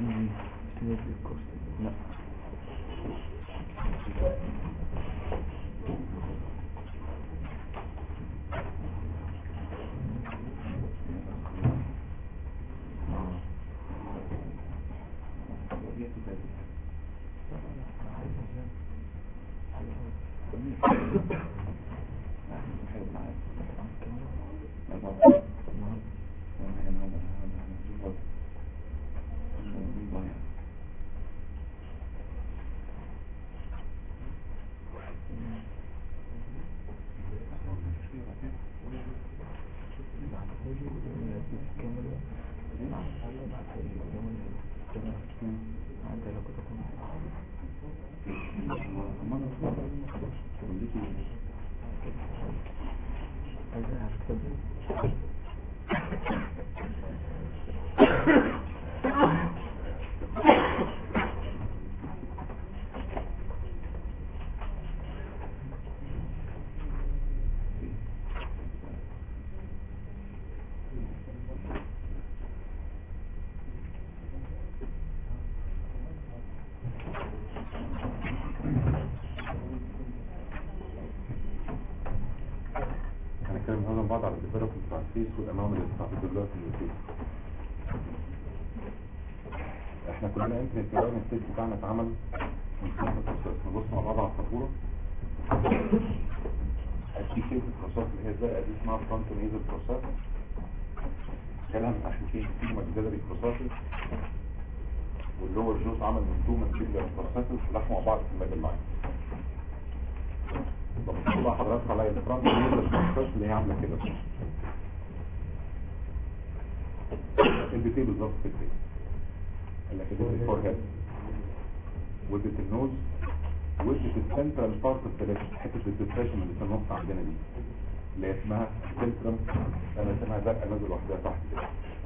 لا هنتكلم النهارده مع بعض على الديفلوبمنت بتاع الفيس والانواع اللي بتاعت دلوقتي من الفيس احنا كلنا يمكن التراين ستيت بتاعنا اتعمل من خمسة بروسيس نبص مع بعض على الفاتوره في شيء البروسيس اللي هي زي دي اسمها فرونت نيزل بروسيس كلام من ناحيتين في ماكسيلري بروسيس واللور جوز عمل من تو ماكسيلري بروسيس لحموا مع بعض في الميدل لاين ببص بقى حضرتك عليا الفرونت نيزل بروسيس اللي هي عامله كده البي بالظبط في الفيس قال لك اديت الفور هيد واديت النوز واديت السنترال بارت اوف ذا حته الديبريشن اللي في النص عندنا دي اللي هي اسمها سنترال انا اسمها زرقاء نازل لوحدها تحت كده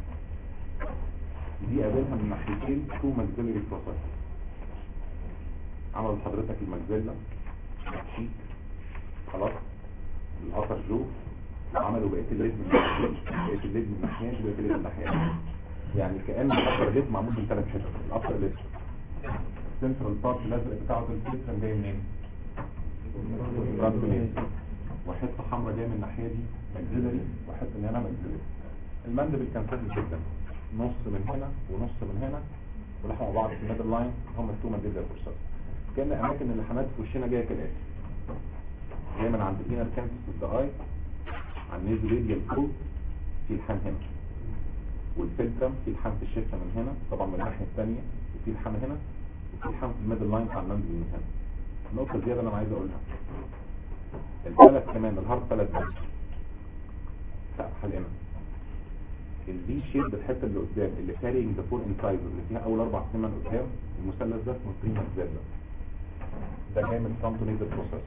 دي قابلها من ناحيتين تو ماكسيلري بروسيس عملوا لحضرتك الماكسيلا شيك خلاص القطر جو وعملوا بقيه الليد من ناحيتين بقيه الليد من ناحيتين وبقيه الليد من ناحيتين يعني كأن الأبر ليد معمول من ثلاث حتت الأبر ليد السنترال بارت الأزرق بتاعه الفيترم جاي منين؟ فرانتونيز وحته حمراء جايه من الناحيه دي ماكسيلري وحته من هنا ماكسيلري المندبل كان سهل جدا نص من هنا ونص من هنا ولحقوا بعض في الميدل لاين هم التو مانديبلر بروسس كان اماكن اللحمات في وشنا جايه كالاتي جايه من عند الانر كانسس ذا اي على النيزو ريديال فوق في الحام هنا والفلترم في الحام في الشفه من هنا طبعا من الناحيه الثانيه وفي الحام هنا وفي الحام في الميدل لاين بتاع المندبل من هنا النقطه الزياده اللي انا عايز اقولها الثلاث كمان الهارد ثلاث بس لا حلقنا الدي شيب الحته اللي قدام اللي كارينج ذا فور انسايزر اللي فيها اول اربع سنين قدام المثلث ده اسمه بريما زياده ده جاي من فرونتونيزل بروسيس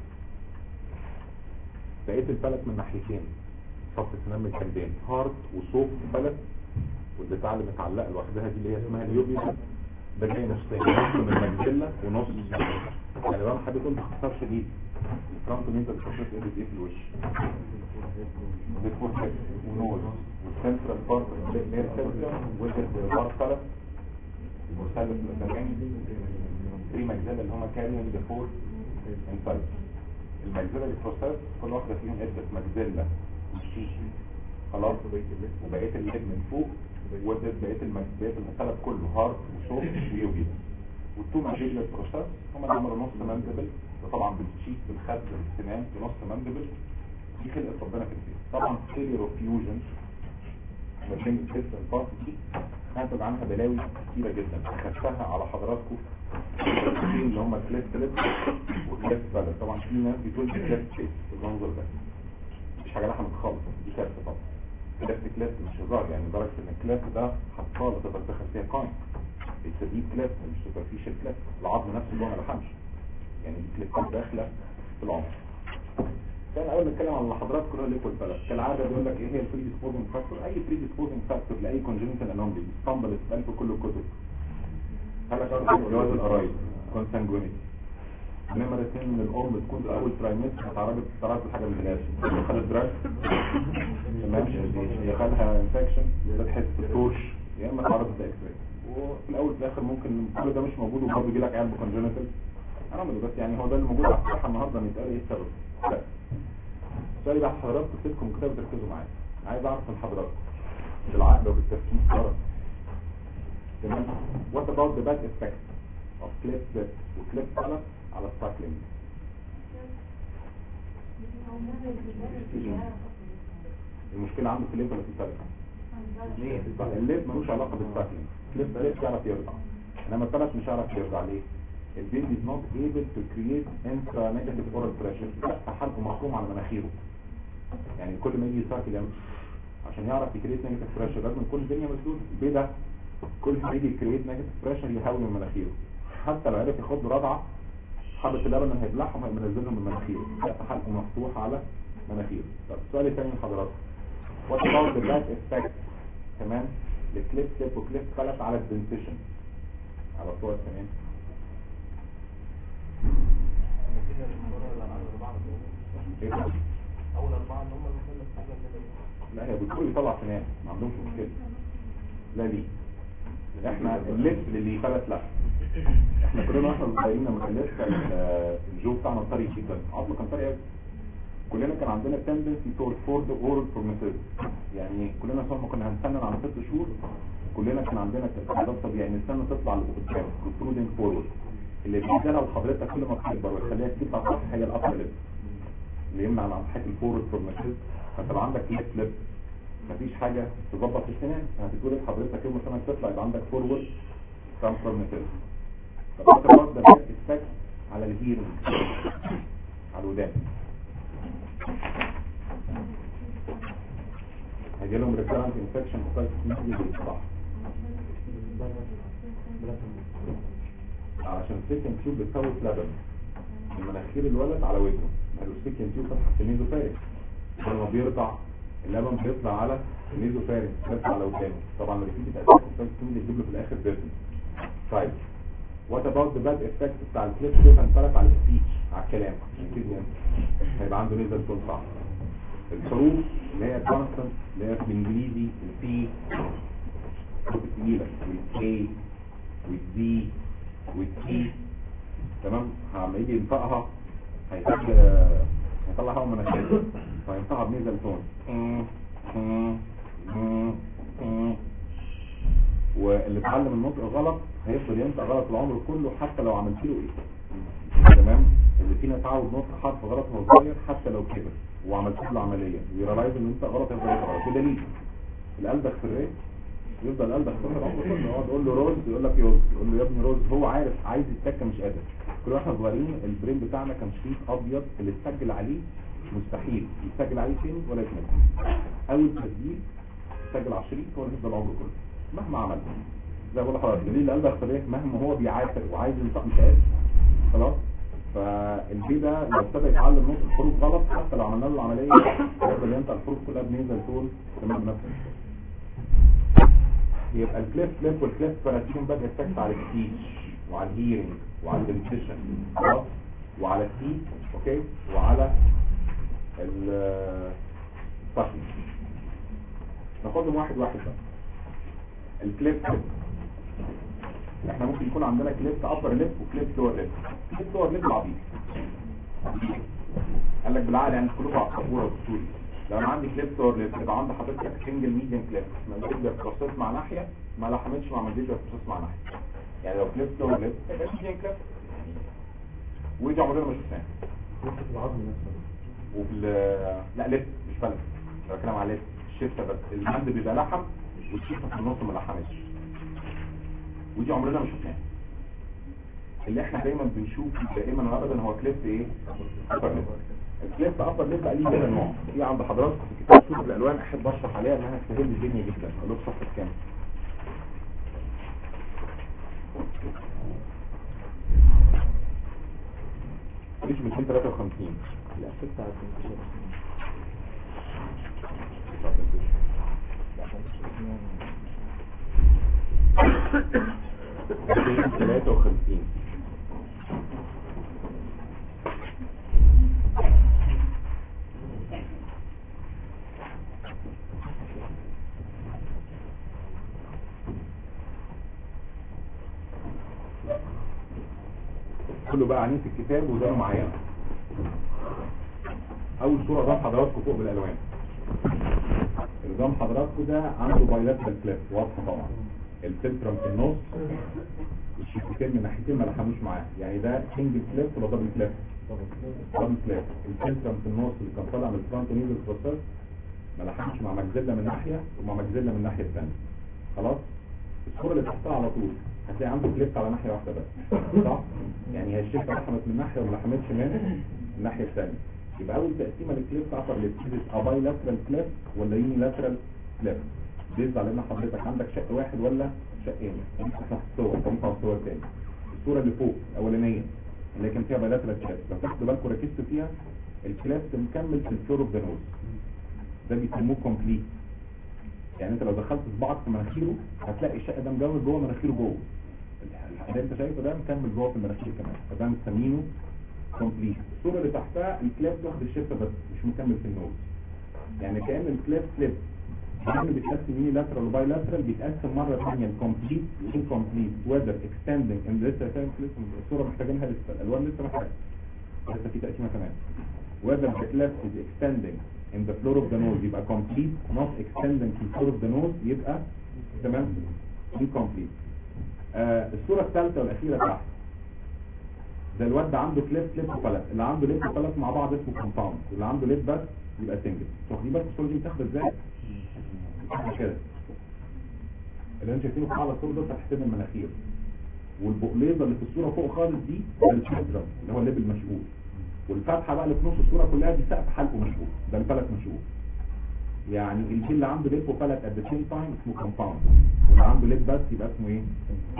بقيت الفلك من ناحيتين صف سنان من الجنبين هارد وصوف فلك والبتاع اللي متعلقه لوحدها دي اللي هي اسمها اليوبيا ده جاي نصين نص من المجزله ونص يعني لو انا حبيت اقول باختصار شديد الفرونتونيزل بروسيس ايه ايه في الوش بتكون حاجة ونوز والسنترال بارت اللي هي السنترال وجد بارت فلك المثلث الأساسي في مجزلة اللي هما كاريون ديفور انسايد المجزلة البروسيس كل واحدة فيهم ادت مجزلة والشيش خلاص وبقيت الليد من فوق وادت بقيت بقيت المثلث كله هارد وشوك ويوجي والتو مجزلة البروسيس هما اللي عملوا نص مندبل وطبعا بالشيك بالخد بالسنان بنص مندبل دي خلقة ربنا في الفيس طبعا ستيريو فيوجن ما بين الكيس البارت دي هنتج عنها بلاوي كتيرة جدا خدتها على حضراتكم في اللي هم كليس كليس وكليس بلد طبعا في ناس بتقول دي كليس كليس المنظر ده مش حاجة لحمة خالص دي كارثة طبعا كليس كليس مش هزار يعني لدرجة ان الكليس ده حطاه تقدر تدخل فيها قايم التدريب كليس مش سوبرفيشال كليس العظم نفسه اللي هو ما لحمش يعني دي كليس داخلة في العمر كان اول نتكلم عن اللحظات كلها ليكويد بالانس كالعاده بيقول لك ايه هي البري ديسبوزنج فاكتور اي بري ديسبوزنج فاكتور لاي كونجنتال انومالي اسطمبل اتقال في كل الكتب هل اول جواز القرايب كونسانجوينيتي نمرة اثنين من الام تكون في اول ترايمستر هتعرض تعرض لحاجه من الجهاز خدت دراج تمام هي خدها انفكشن فتحت الطوش يا اما تعرضت لاكس راي وفي الاول الاخر ممكن كل ده مش موجود وبرضه يجي لك عيال بكونجنتال اعمله بس يعني هو ده اللي موجود على الساحه النهارده ان يتقال ايه السبب بس السؤال بقى حضراتكم سيبكم كده وتركزوا معايا عايز اعرف من حضراتكم بالعقل وبالتفكير فرق تمام what about the bad effect of clip flip وclip color على السايكلينج المشكلة عنده في الليب ولا في الفلك الليب ملوش علاقة بالسايكلينج كليب فليب يعرف يرضع انما الفلك مش هيعرف يرضع ليه البيبي is not able to create intra negative oral pressure لا حلقه محكوم على مناخيره يعني كل ما يجي يساكل يعمل عشان يعرف يكريت نيجاتيف بريشر لازم كل الدنيا مسدود البيه ده كل ما يجي يكريت نيجاتيف بريشر يهوي من مناخيره حتى لو عرف ياخد له رضعه حبه اللبن اللي هيبلعهم هينزلهم من مناخيره لا حلقه مفتوح على مناخيره طب السؤال الثاني لحضراتكم وات اباوت ذا باد افكت كمان الكليب كليب وكليب خلف على الدنتيشن على الصور كمان ايه ده؟ اول اربعه اللي هم المثلث كده كده لا هي بتقول يطلع سنان ما عندهمش مشكله لا دي احنا اللبس اللي فلت لا احنا كلنا واحنا صغيرين لما كان لسه ال- الجو بتاعنا طري جدا عظمه كان طري قوي كلنا كان عندنا تندنسي تورد فورد اورال بروميسيس يعني كلنا سواء ما كنا هنسنن على ست شهور كلنا كان عندنا ده طبيعي ان السنه تطلع لقدام protruding فورورد اللي بيديها لحضرتك كل ما بتكبر وتخليها تطلع صح هي الابر ليب اللي يمنع عن حته الفورورد بروميسيس فانت لو عندك ليب ليب مفيش حاجة تظبط السنان هتتولد حضرتك يوم السنة تطلع يبقى عندك فورورد ترانسفير ميثود فبقى الوقت ده بيت افكت على الهيرنج على الودان هيجي لهم ريكارنت انفكشن وسايت ميدي بالصح عشان السيكن تيوب بتفوت لبن من مناخير الولد على ودنه السيكن تيوب فتحت في الميزو فارس لما بيرضع اللبن بيطلع على الميزو فارس بيطلع على ودانه طبعا الريفيد اساسا السايت اللي يجيب له في الاخر بيرن طيب وات اباوت ذا باد افكت بتاع الكليب ده هنفرق على السبيتش على الكلام اكيد يعني هيبقى عنده نيزل تون صعب الحروف اللي هي كونستنت اللي هي في الانجليزي البي الحروف الثقيله والكي والدي والتي تمام لما يجي ينطقها هيحتاج هيطلع هوا من الشاشة فينطقها بنيزل تون واللي اتعلم النطق غلط هيفضل ينطق غلط العمر كله حتى لو عملت له ايه تمام اللي فينا اتعود نطق حرف غلط وهو صغير حتى لو كبر وعملت له عمليه ويرالايز ان انت غلط يفضل ينطق غلط بدليل القلبك في الريت يفضل القلبك طول العمر كله يقعد تقول له روز يقول لك يوز يقول له يا ابني روز هو عارف عايز يتسكى مش قادر كل واحنا صغيرين البرين بتاعنا كان شريط ابيض اللي تسجل عليه مستحيل يتسجل عليه تاني ولا يتنسى اول تسجيل تسجل على الشريط هو اللي يفضل العمر كله مهما عملت زي ما بقول لحضرتك دليل قلبك في الريت مهما هو بيعافر وعايز ينطق مش قادر خلاص فالبي ده لو ابتدى يتعلم نص الحروف غلط حتى لو عملنا له العمليه يفضل ينطق الحروف كلها بنيزل تون تمام بنفس يبقى الكليف فليب والكليف فراتيهم بقى افكت على السبيتش وعلى الهيرنج وعلى الدنتيشن خلاص وعلى التيت اوكي وعلى ال الصحن ناخدهم واحد واحد بقى الكليب فليب احنا ممكن يكون عندنا كليب ابر ليب وكليب لور ليب كليب لور ليب العبيط قال لك بالعقل يعني كلكم على السبوره والسوري لو انا عندي كليب لور ليب يبقى عندي حضرتك سنجل ميديم كليب مالديجر بروسيس مع ناحيه ما لحمتش مع مالديجر بروسيس مع ناحيه يعني لو كليب لور ليب يبقى ميديم كليب ويجي عمرنا ما شفناه نقطة العظم نفسه وفي لا لب مش فلك انا بتكلم على لب الشفه بس الهند بيبقى لحم والشفه في النص ما لحمتش ودي عمرنا ما شفناها اللي احنا دايما بنشوف دائما وابدا هو كليب ايه ابر ليب الكليب ابر ليب بقى ليه كذا نوع في عند حضراتكم في كتاب شوف الالوان احب اشرح عليها انها تسهل لي الدنيا جدا اقول لكم صفحه كام مش 253 لا ستة على الانتشار لا خمسة 253 253 كله بقى عنين في الكتاب وزنوا معايا اول صوره قدام حضراتكم فوق بالالوان قدام حضراتكم ده عنده بايلاترال كليب واضحه طبعا الفلترم في النص الشفتين من ناحيتين ما لحموش معاه يعني ده سنجل كليب ولا دبل كليب دبل كليب الفلترم في النص اللي كان طالع من الفرونت نيزل بروسيس ما لحمش مع مجزله من ناحيه ومع مجزله من الناحيه الثانيه خلاص الصوره اللي تحتها على طول هتلاقي عنده كليب على ناحيه واحده بس صح يعني هي الشفه لحمت من ناحيه وما لحمتش من الناحيه الثانيه يبقى اول تقسيمه للكليب ابر ليب اباي لاترال كليب ولا يوني لاترال كليب بيز على ان حضرتك عندك شق واحد ولا شقين احنا الصور طبعا الصور تاني الصوره اللي فوق الاولانيه اللي كان فيها بايلاترال كليب لو تاخدوا بالكم ركزتوا فيها الكليب مكمل في الفلور اوف ذا نوز ده بيسموه كومبليت يعني انت لو دخلت صباعك في مناخيره هتلاقي الشق ده مجوز جوه مناخيره جوه اللي انت شايفه ده مكمل جوه في المناخير كمان فده مسمينه كومبليت الصوره اللي تحتها الكليب واخد الشفه بس مش مكمل في النوز يعني كان الكليب سليب اللي بيتقسم يوني لاترال وباي لاترال بيتقسم مره ثانيه الكومبليت انكومبليت وذر اكستندنج ان لسه فاهم لسه الصوره محتاجينها لسه الالوان لسه محتاجه لسه في تقسيمه كمان whether the cleft is extending in the floor of the nose يبقى complete not extending في floor of the nose يبقى تمام incomplete آه الصورة الثالثة والأخيرة تحت ده الواد ده عنده كليب كليب وفلت اللي عنده ليب وفلت مع بعض اسمه كومباوند اللي عنده ليب بس يبقى سنجل واخدين بالك الصورة دي بتاخد ازاي؟ بتاخد كده اللي انتوا شايفينه في اعلى الصورة ده تحت المناخير والبقليزه اللي في الصورة فوق خالص دي ده الفلترم اللي هو الليب المشقوق والفتحة بقى اللي في نص الصورة كلها دي سقف حلقه مشقوق ده الفلك مشقوق يعني الجيل اللي عنده ليب وفلك at the same time اسمه كومباوند واللي عنده ليب بس يبقى اسمه ايه؟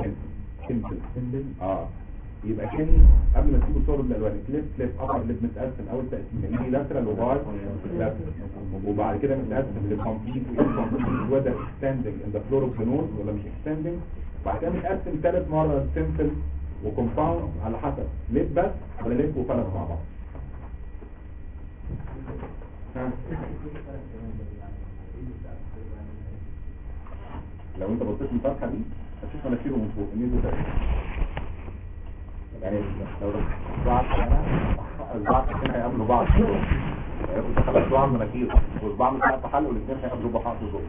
سمبل اه يبقى كان قبل ما تسيبوا صور الالوان كليب كليب ابر ليب متقسم اول تقسيم اللي لاترال وباي لاترال وبعد كده متقسم لكومبليت وانكومبليت وذر اكستندنج ان ذا فلور اوف ذا نوز ولا مش اكستندنج بعد كده متقسم ثالث مره سمبل وكومباوند على حسب ليب بس ولا ليب وفلك مع بعض ها لو انت بصيت من الفتحه دي هتشوف مناخيره من فوق النيل ده يعني لو بعض بعض الاثنين هيقابلوا بعض هياخد خلاص بعض مناخير وصباع من تحت حل والاثنين هيقابلوا بعض جوه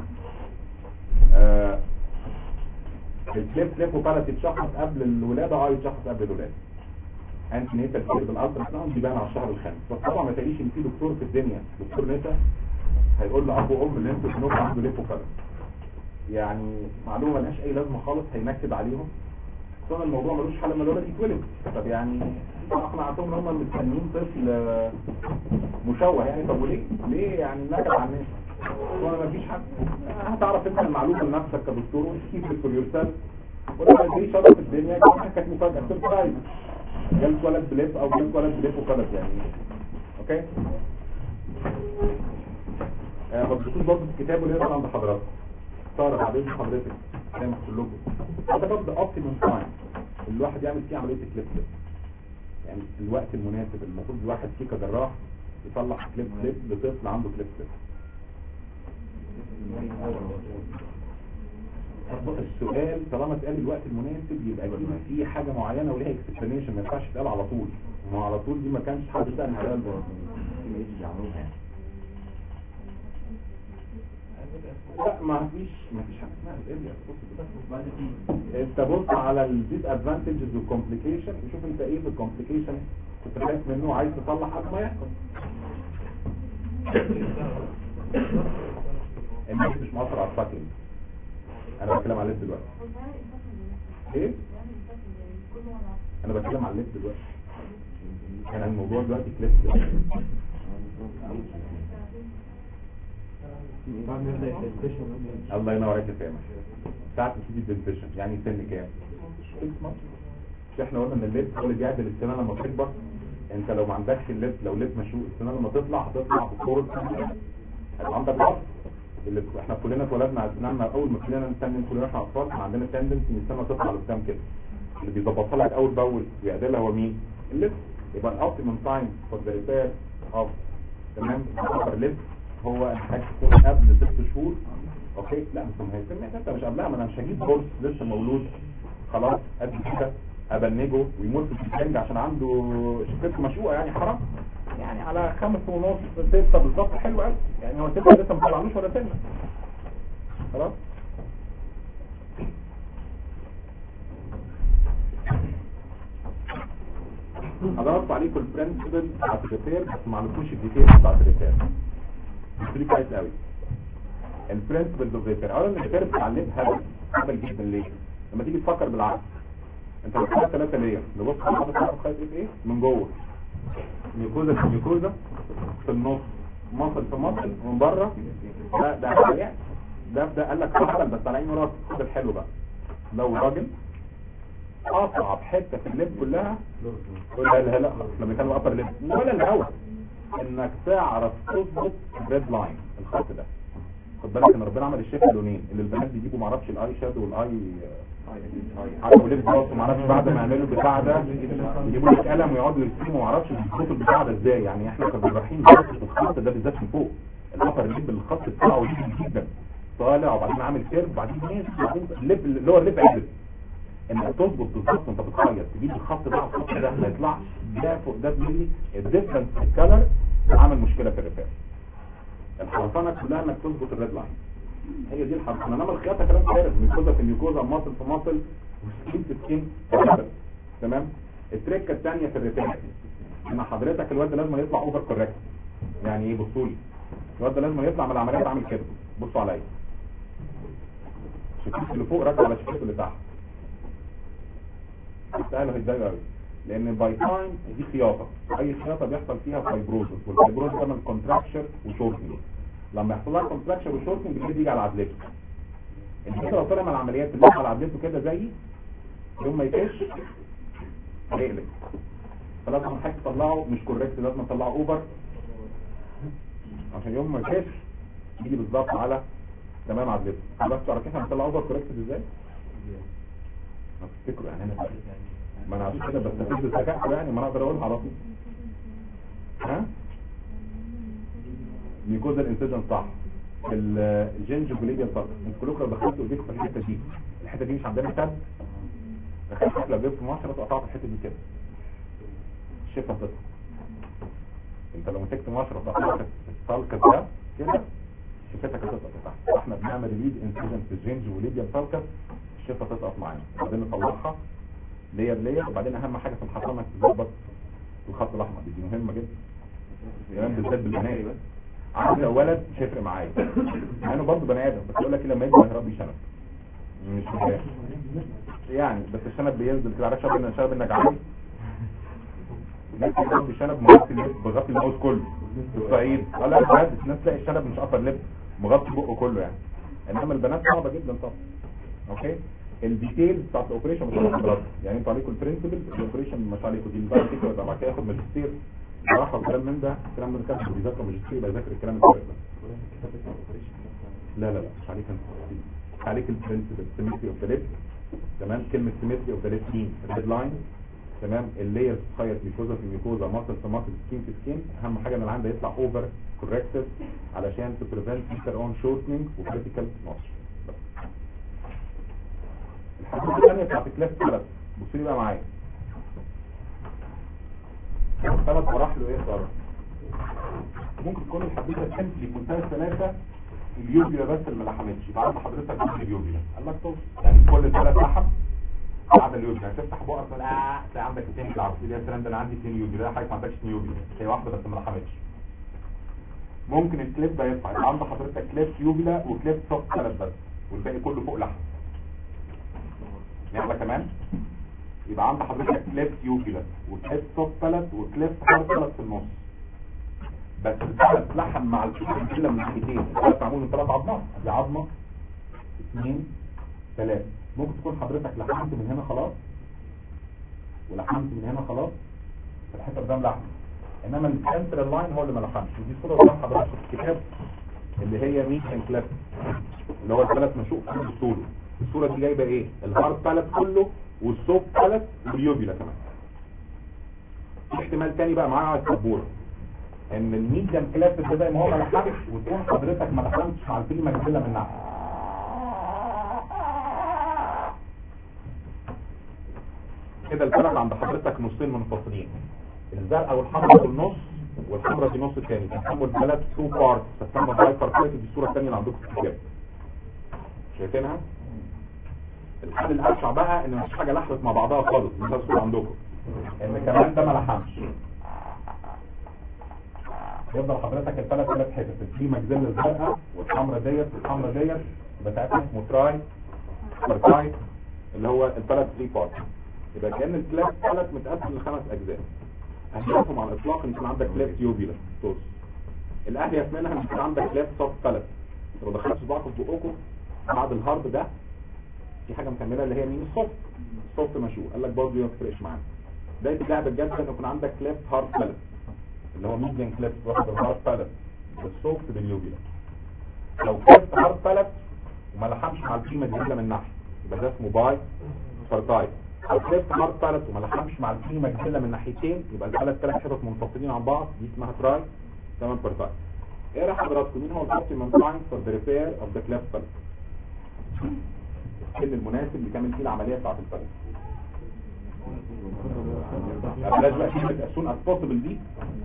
آه الكليب كليب وفلت يتشخص قبل الولاده اه يتشخص قبل الولاده انت نيتا كتير بالالترا ساوند بيبان على الشهر الخامس بس طبعا ما تقليش ان في دكتور في الدنيا دكتور نيتا هيقول لاب وام اللي انتوا بنوك عنده ليف وفلت يعني معلومه ملهاش اي لازمه خالص هينكد عليهم طبعا الموضوع ملوش حل لما الولد يتولد طب يعني اقنعتهم ان هم مستنيين طفل مشوه يعني طب وليه ليه يعني نكد على الناس وانا مفيش حد هتعرف انت المعلومه لنفسك كدكتور وتكيف فور يور سيلف ولا دي شرط الدنيا كانت مفاجاه سربرايز جالك ولد بليف او جالك ولد بليف وفلت يعني اوكي آه ما تبصوش برضه في الكتاب اللي يظهر عند حضراتكم صار بعدين حضرتك زي ما قلت لكم هذا برضه اوبتيمم تايم الواحد يعمل فيه عمليه كليب كليب يعني الوقت المناسب المفروض الواحد فيه كجراح يطلع كليب كليب لطفل عنده كليب كليب السؤال طالما اتقال الوقت المناسب يبقى اكيد في حاجه معينه وليها اكسبلانيشن ما ينفعش تتقال على طول ما على طول دي ما كانش حد سال عليها لا ما فيش ما فيش حاجه اسمها الاريا انت بص على الديس ادفانتجز والكومبليكيشن وشوف انت ايه في الكومبليكيشن كنت خايف منه عايز تصلح قبل ما يحصل الناس مش مؤثر على الفاكينج انا بتكلم على الليد دلوقتي ايه انا بتكلم على الليد دلوقتي انا الموضوع دلوقتي كليب الله ينور عليك يا سامح ساعة تبتدي الدنتيشن يعني سن كام؟ مش احنا قلنا ان الليد هو اللي بيعدل السنان لما تكبر انت لو ما عندكش الليد لو ليد مشروق السنان لما تطلع هتطلع بصورة هيبقى عندك ضغط اللي احنا كلنا اتولدنا على سناننا اول ما كلنا نستنى كلنا احنا اطفال كان عندنا تندنسي ان السنه تطلع لقدام كده اللي بيظبطها لك اول باول ويعدلها هو مين؟ الليد يبقى الاوبتيمم تايم فور ذا ريبير اوف تمام الابر ليد هو محتاج تكون قبل ست شهور اوكي لا بس ما هي السن انت مش قبلها ما انا مش هجيب بورس لسه مولود خلاص قد كده ابنجه ويموت في السنج عشان عنده شفته مشقوقه يعني حرام يعني على خمس ونص ستة بالظبط حلو قوي يعني هو ستة لسه ما طلعلوش ولا سنة خلاص هضغط عليكم البرنسبل بتاعت الريبير بس ما عملتوش الديتيلز بتاعت الريبير دي كويس قوي البرنسبل اوف ريبير اولا الريبير بتعلمها هبل هبل جدا ليه لما تيجي تفكر بالعكس انت بتختار ثلاثة ليه نبص على حاجة تعرف خيط ايه ايه من جوه ميكوزا في ميكوزا في النص مصل في مصل ومن بره ده ده هبل يعني ده ده قال لك هبل بس على عينه راسه خد الحلو بقى لو راجل اصعب حته في الليب كلها لا لا لا لما كانوا ابر ليب ولا الهوا انك تعرف تظبط الريد لاين الخط ده خد بالك ان ربنا عمل الشيف لونين اللي البنات بيجيبوا معرفش الاي شادو والاي عارفوا ليه بيظبطوا معرفش بعد ما يعملوا البتاع ده يجيبوا لك قلم ويقعدوا يرسموا معرفش بيظبطوا البتاع ده ازاي يعني احنا كجراحين بنظبط الخط ده بالذات من فوق الابر ليب الخط بتاعه جدا جدا طالع وبعدين عامل كيرف وبعدين نازل وبعدين الليب اللي هو الليب عدل انك تظبط بالظبط وانت بتخيط تجيب الخط ده على الخط ده ما يطلعش ده فوق ده بملي الديفرنس في الكلر عمل مشكله في الريبير الحرفنه كلها انك تظبط الريد لاين هي دي الحرفنه انما الخياطه كلام فارغ ميكوزا في ميكوزا ماسل في ماسل سكين في سكين تمام التريكه الثانيه في الريبير ان حضرتك الواد ده لازم يطلع اوفر كوريكت يعني ايه بصوا لي الواد ده لازم يطلع من العمليه عامل كده بصوا عليا شكيت اللي فوق راكب على شكيت اللي تحت سهله ازاي قوي لان باي تايم دي خياطه اي خياطه بيحصل فيها فايبروزس والفايبروزس ده من كونتراكشر وشورتنج لما يحصل لها كونتراكشر وشورتنج بيجي يجي على عضلته الفكره لو طلع من العمليات اللي على عضلته كده زيي يوم ما يكش هيقلب فلازم حاجه تطلعه مش كوريكت لازم تطلعه اوفر عشان يوم ما يكش يجي بالظبط على تمام عضلته بس تعرف كيف هنطلع اوفر كوريكت ازاي ما تفتكروا يعني انا ما انا عشان كده بستفيد بالذكاء يعني ما انا اقدر اقولها على طول ها ميكوزا الانسجن صح الجنجفوليبيا صح انتوا كلكم لو دخلتوا ايديكم في الحته دي الحته دي مش عندنا تاب دخلت لو جبت مؤشر قطعت الحته دي كده الشفه هتطلع انت لو مسكت مؤشر وقطعت السالكس ده كده شفتك هتسقط تحت احنا بنعمل ريد انسجن في الجنجفوليبيا سالكس الشفه تسقط معانا وبعدين نطلعها لير لير وبعدين اهم حاجه في الحصانه انك تظبط الخط الاحمر دي مهمه جدا كمان بالذات بالبنات عندي ولد مش هيفرق معايا مع انه برضه بني ادم بس يقول لك لما يكبر هيربي شنب مش فاهم يعني بس الشنب بينزل كده عارف شنب شنب النجعاني الناس بيربي شنب مغطي اللب مغطي الماوس كله في الصعيد لا لا بجد الناس تلاقي الشنب مش ابر لب مغطي بقه كله يعني انما البنات صعبه جدا طبعا اوكي الديتيلز بتاعت الاوبريشن مش على حضرتك يعني انتوا عليكم البرنسبل الاوبريشن مش عليكم دي بقى فكره طبعا كده ياخد ماجستير صراحه الكلام من ده الكلام من ده كان بيذاكر ماجستير يبقى يذاكر الكلام الفارغ ده لا لا لا مش عليك انت عليك البرنسبل سيمتري اوف ذا ليب تمام كلمه سيمتري اوف ذا ليب مين الريد لاين تمام اللايرز تخيط ميكوزا في ميكوزا ماسل في ماسل سكين في سكين اهم حاجه ان العين ده يطلع اوفر كوركتيف علشان تبريفنت فيتر اون شورتنج وكريتيكال نوتش الحاجات الثانيه بتاعت كلاس ثلاث بصوا لي بقى معايا ثلاث مراحل وايه صار ممكن تكون الحديثه سمبلي منتهى الثلاثه اليوبيا بس اللي ما لحمتش يبقى عند حضرتك جزء اليوبيا قال لك طب يعني كل ثلاث لحم قاعده اليوبيا هتفتح بقك لا تلاقي عندك اثنين بالعربيه يا سلام ده انا عندي اثنين يوبيا لا حضرتك ما عندكش اثنين يوبيا هي واحده بس ما لحمتش ممكن الكليب ده ينفع يبقى عند حضرتك كليب يوبيلا وكليب صف ثلاث بس والباقي كله فوق لحم نعمة كمان يبقى عند حضرتك كليب يوبيلا وكليب صف ثلاث وكليب حار ثلاث في النص بس الثلاث لحم مع الكليب من ناحيتين الثلاث معمول من ثلاث عظمات دي عظمه اثنين ثلاث ممكن تكون حضرتك لحمت من هنا خلاص ولحمت من هنا خلاص في الحته قدام لحم انما السنترال لاين هو اللي ما لحمش ودي صوره قدام حضرتك في الكتاب اللي هي ميشن كلاب اللي هو الثلاث مشوق في الصوره الصوره دي جايبه ايه الهارد بالات كله والسوب بالات واليوبيلا كمان في احتمال تاني بقى معاه على السبوره ان الميديم كلاب ده زي ما هو ما لحمش وتكون حضرتك ما لحمتش مع الفيلم مجزله من ناحيه كده البلد عند حضرتك نصين منفصلين الزرقاء والحمراء في النص والحمراء في النص الثاني بيسموا البلد تو بارت بتسمى باي بارتايت دي الصوره الثانيه اللي عندكم في الكتاب شايفينها الحل الابشع بقى ان مفيش حاجه لحمت مع بعضها خالص مش الصوره عندكم ان كمان ده ما لحمش يفضل حضرتك الثلاث ثلاث حتت في مجزله الزرقاء والحمراء ديت والحمراء ديت بتاعتها اسمه تراي بارتايت اللي هو الثلاث ثري بارت يبقى كان الكلاس ثلاث متقسم لخمس اجزاء اهدافهم على الاطلاق ان يكون عندك كلاس يوبيلا توس الاهدف منها ان يكون عندك كلاس صوت ثلاث لو دخلت صباعكم في بقكم بعد الهارد ده في حاجه مكمله اللي هي مين الصوت الصوت مشوه قال لك برضه ما تفرقش معانا بدايه اللعب الجد ان يكون عندك كلاس هارد ثلاث اللي هو ميديان كلاس واخد الهارد ثلاث بالصوت باليوبيلا لو كلاس هارد ثلاث وما لحمش مع القيمه الجديده من ناحيه يبقى ده اسمه باي فارتايت لو كلاس هارد ثلاث وما لحمش مع القيمه الجديده من ناحيتين يبقى الثلاث ثلاث حتت منفصلين عن بعض دي اسمها تراي تمام بارتايت ايه رأي حضراتكم مين هو الاوبتيمم تايم فور ذا ريبير اوف ذا كلاس ثلاث السن المناسب اللي كامل فيه العمليه بتاعت الفرد بلاش بقى كلمه as soon as possible دي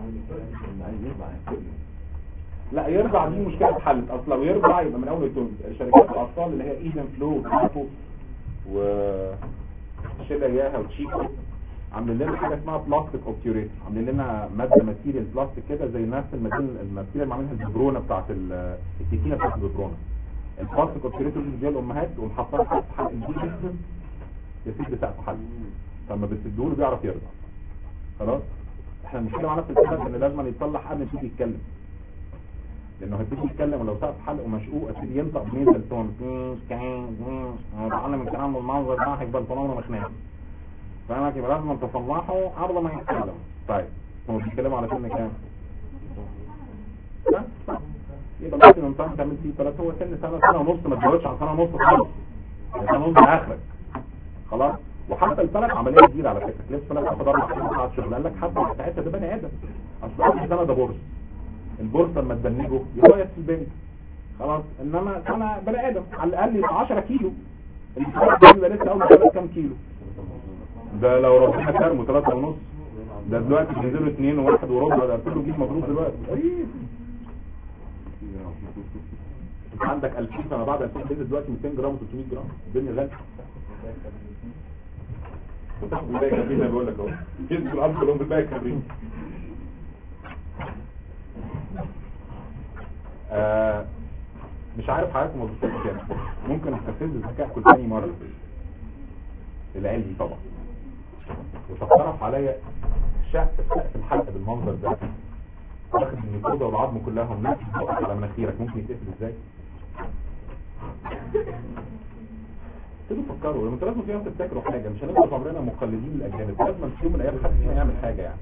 لا يرجع دي مشكله اتحلت اصل لو يرجع يبقى من اول الدنيا شركات الاطفال اللي هي ايدن فلو وكافو و شيلا ياها وتشيكو عاملين لنا حاجه اسمها بلاستيك اوبتيوريت عاملين لنا ماده ماتيريال بلاستيك كده زي نفس الماتيريال الماتيريال اللي عاملينها الببرونه بتاعت ال- السكينه بتاعت الببرونه البلاستيك اوبتيوريت اللي زي الامهات ومحطها تحت حلق الجيل يسيب بسقف حلق فلما بتسدوه بيعرف يرجع خلاص احنا المشكله معانا في الكلام ان لازم يتصلح قبل ما يبتدي يتكلم لانه هيبتدي يتكلم ولو سقف حلقه مشقوق هيبتدي ينطق بنيزل تون هيتعلم الكلام بالمنظر ده هيبقى البنطلون مخناق فاهمك يبقى لازم تصلحه قبل ما يتكلم طيب هو بيتكلموا على سن كام؟ ها؟ يبقى ممكن انت تعمل فيه ثلاثة هو سن سنة سنة ونص ما تزودش عن سنة ونص خالص يعني سنة ونص اخرك خلاص وحتى الفلك عملية جديدة على فكرة ليه الفلك تاخد اربع سنين ساعات شغل قال لك حتى ساعتها ده بني ادم اصل اول سنة ده بورس البورس لما تبنجه يغير في البنك خلاص انما سنة بني ادم على الاقل يبقى 10 كيلو الفلك ده يبقى لسه اول سنة كام كيلو ده لو ربنا كرمه ثلاثة ونص ده دلوقتي بينزلوا اثنين وواحد وربع ده كله جيب مضروب دلوقتي أيه. انت عندك 2000 سنه بعد 2000 بينزل دلوقتي 200 جرام و300 جرام الدنيا غاليه وتاخد بالباقي كابرين انا بقول لك اهو ينزل الارض كلهم بالباقي كابرين آه مش عارف حضرتك مظبوط كام ممكن استفز ذكائكم تاني مره العلمي طبعا وتقترح عليا شق سقف الحلقه بالمنظر ده واخد النيكودا والعظم كلها هم على مناخيرك ممكن يتقفل ازاي تبقوا تفكروا لما انتوا لازم في يوم تفتكروا حاجه مش هنفضل عمرنا مقلدين الاجانب لازم في يوم من الايام حد فينا يعمل حاجه يعني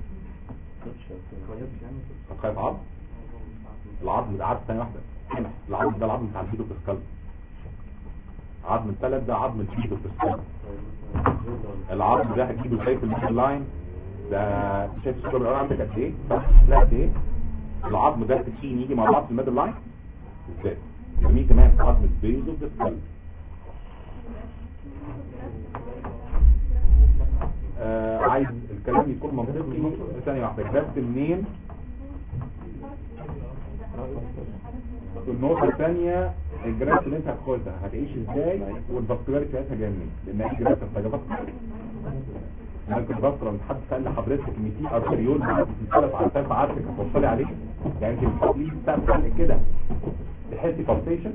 طب خايف عظم العظم ده عظم ثانيه واحده هنا العظم ده العظم بتاع الفيتو بسكال عظم الثلاث ده عظم الفيتو بسكال العظم ده هتجيبه زي في الميدل لاين ده شايف الصوره اللي عندك قد ايه صح لا قد ايه العظم ده تكين يجي مع بعض في الميدل لاين ازاي جميل كمان عظم البيز اوف ذا سكال آه عايز الكلام يكون منطقي ثانية واحدة جبت منين النقطة الثانية الجراف اللي انت هتاخدها هتعيش ازاي والبكتيريا بتاعتها جايه منين لان اي جراف محتاجه بكتيريا ممكن بكره انت حد سال لحضرتك ان في ارتريول بتتسلط على سقف عارفك هتوصلي عليه يعني انت بتحط لي سقف عندك كده تحسي بالسيشن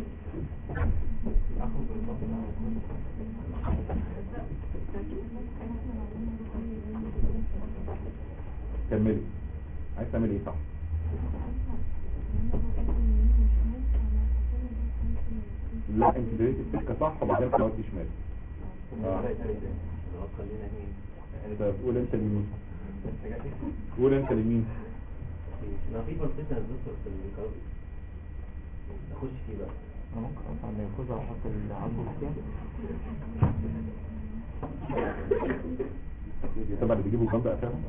كملي عايز تعملي ايه صح لا انت دريتي السكه صح وبعدين حاولتي شمال آه. طب قول انت لمين قول انت لمين ما في بلطيشن الدكتور في الكارديو اخش فيه بقى انا ممكن اطلع من الكوزة واحط العظم فيها طبعا اللي بيجيبوا جنب قفاهم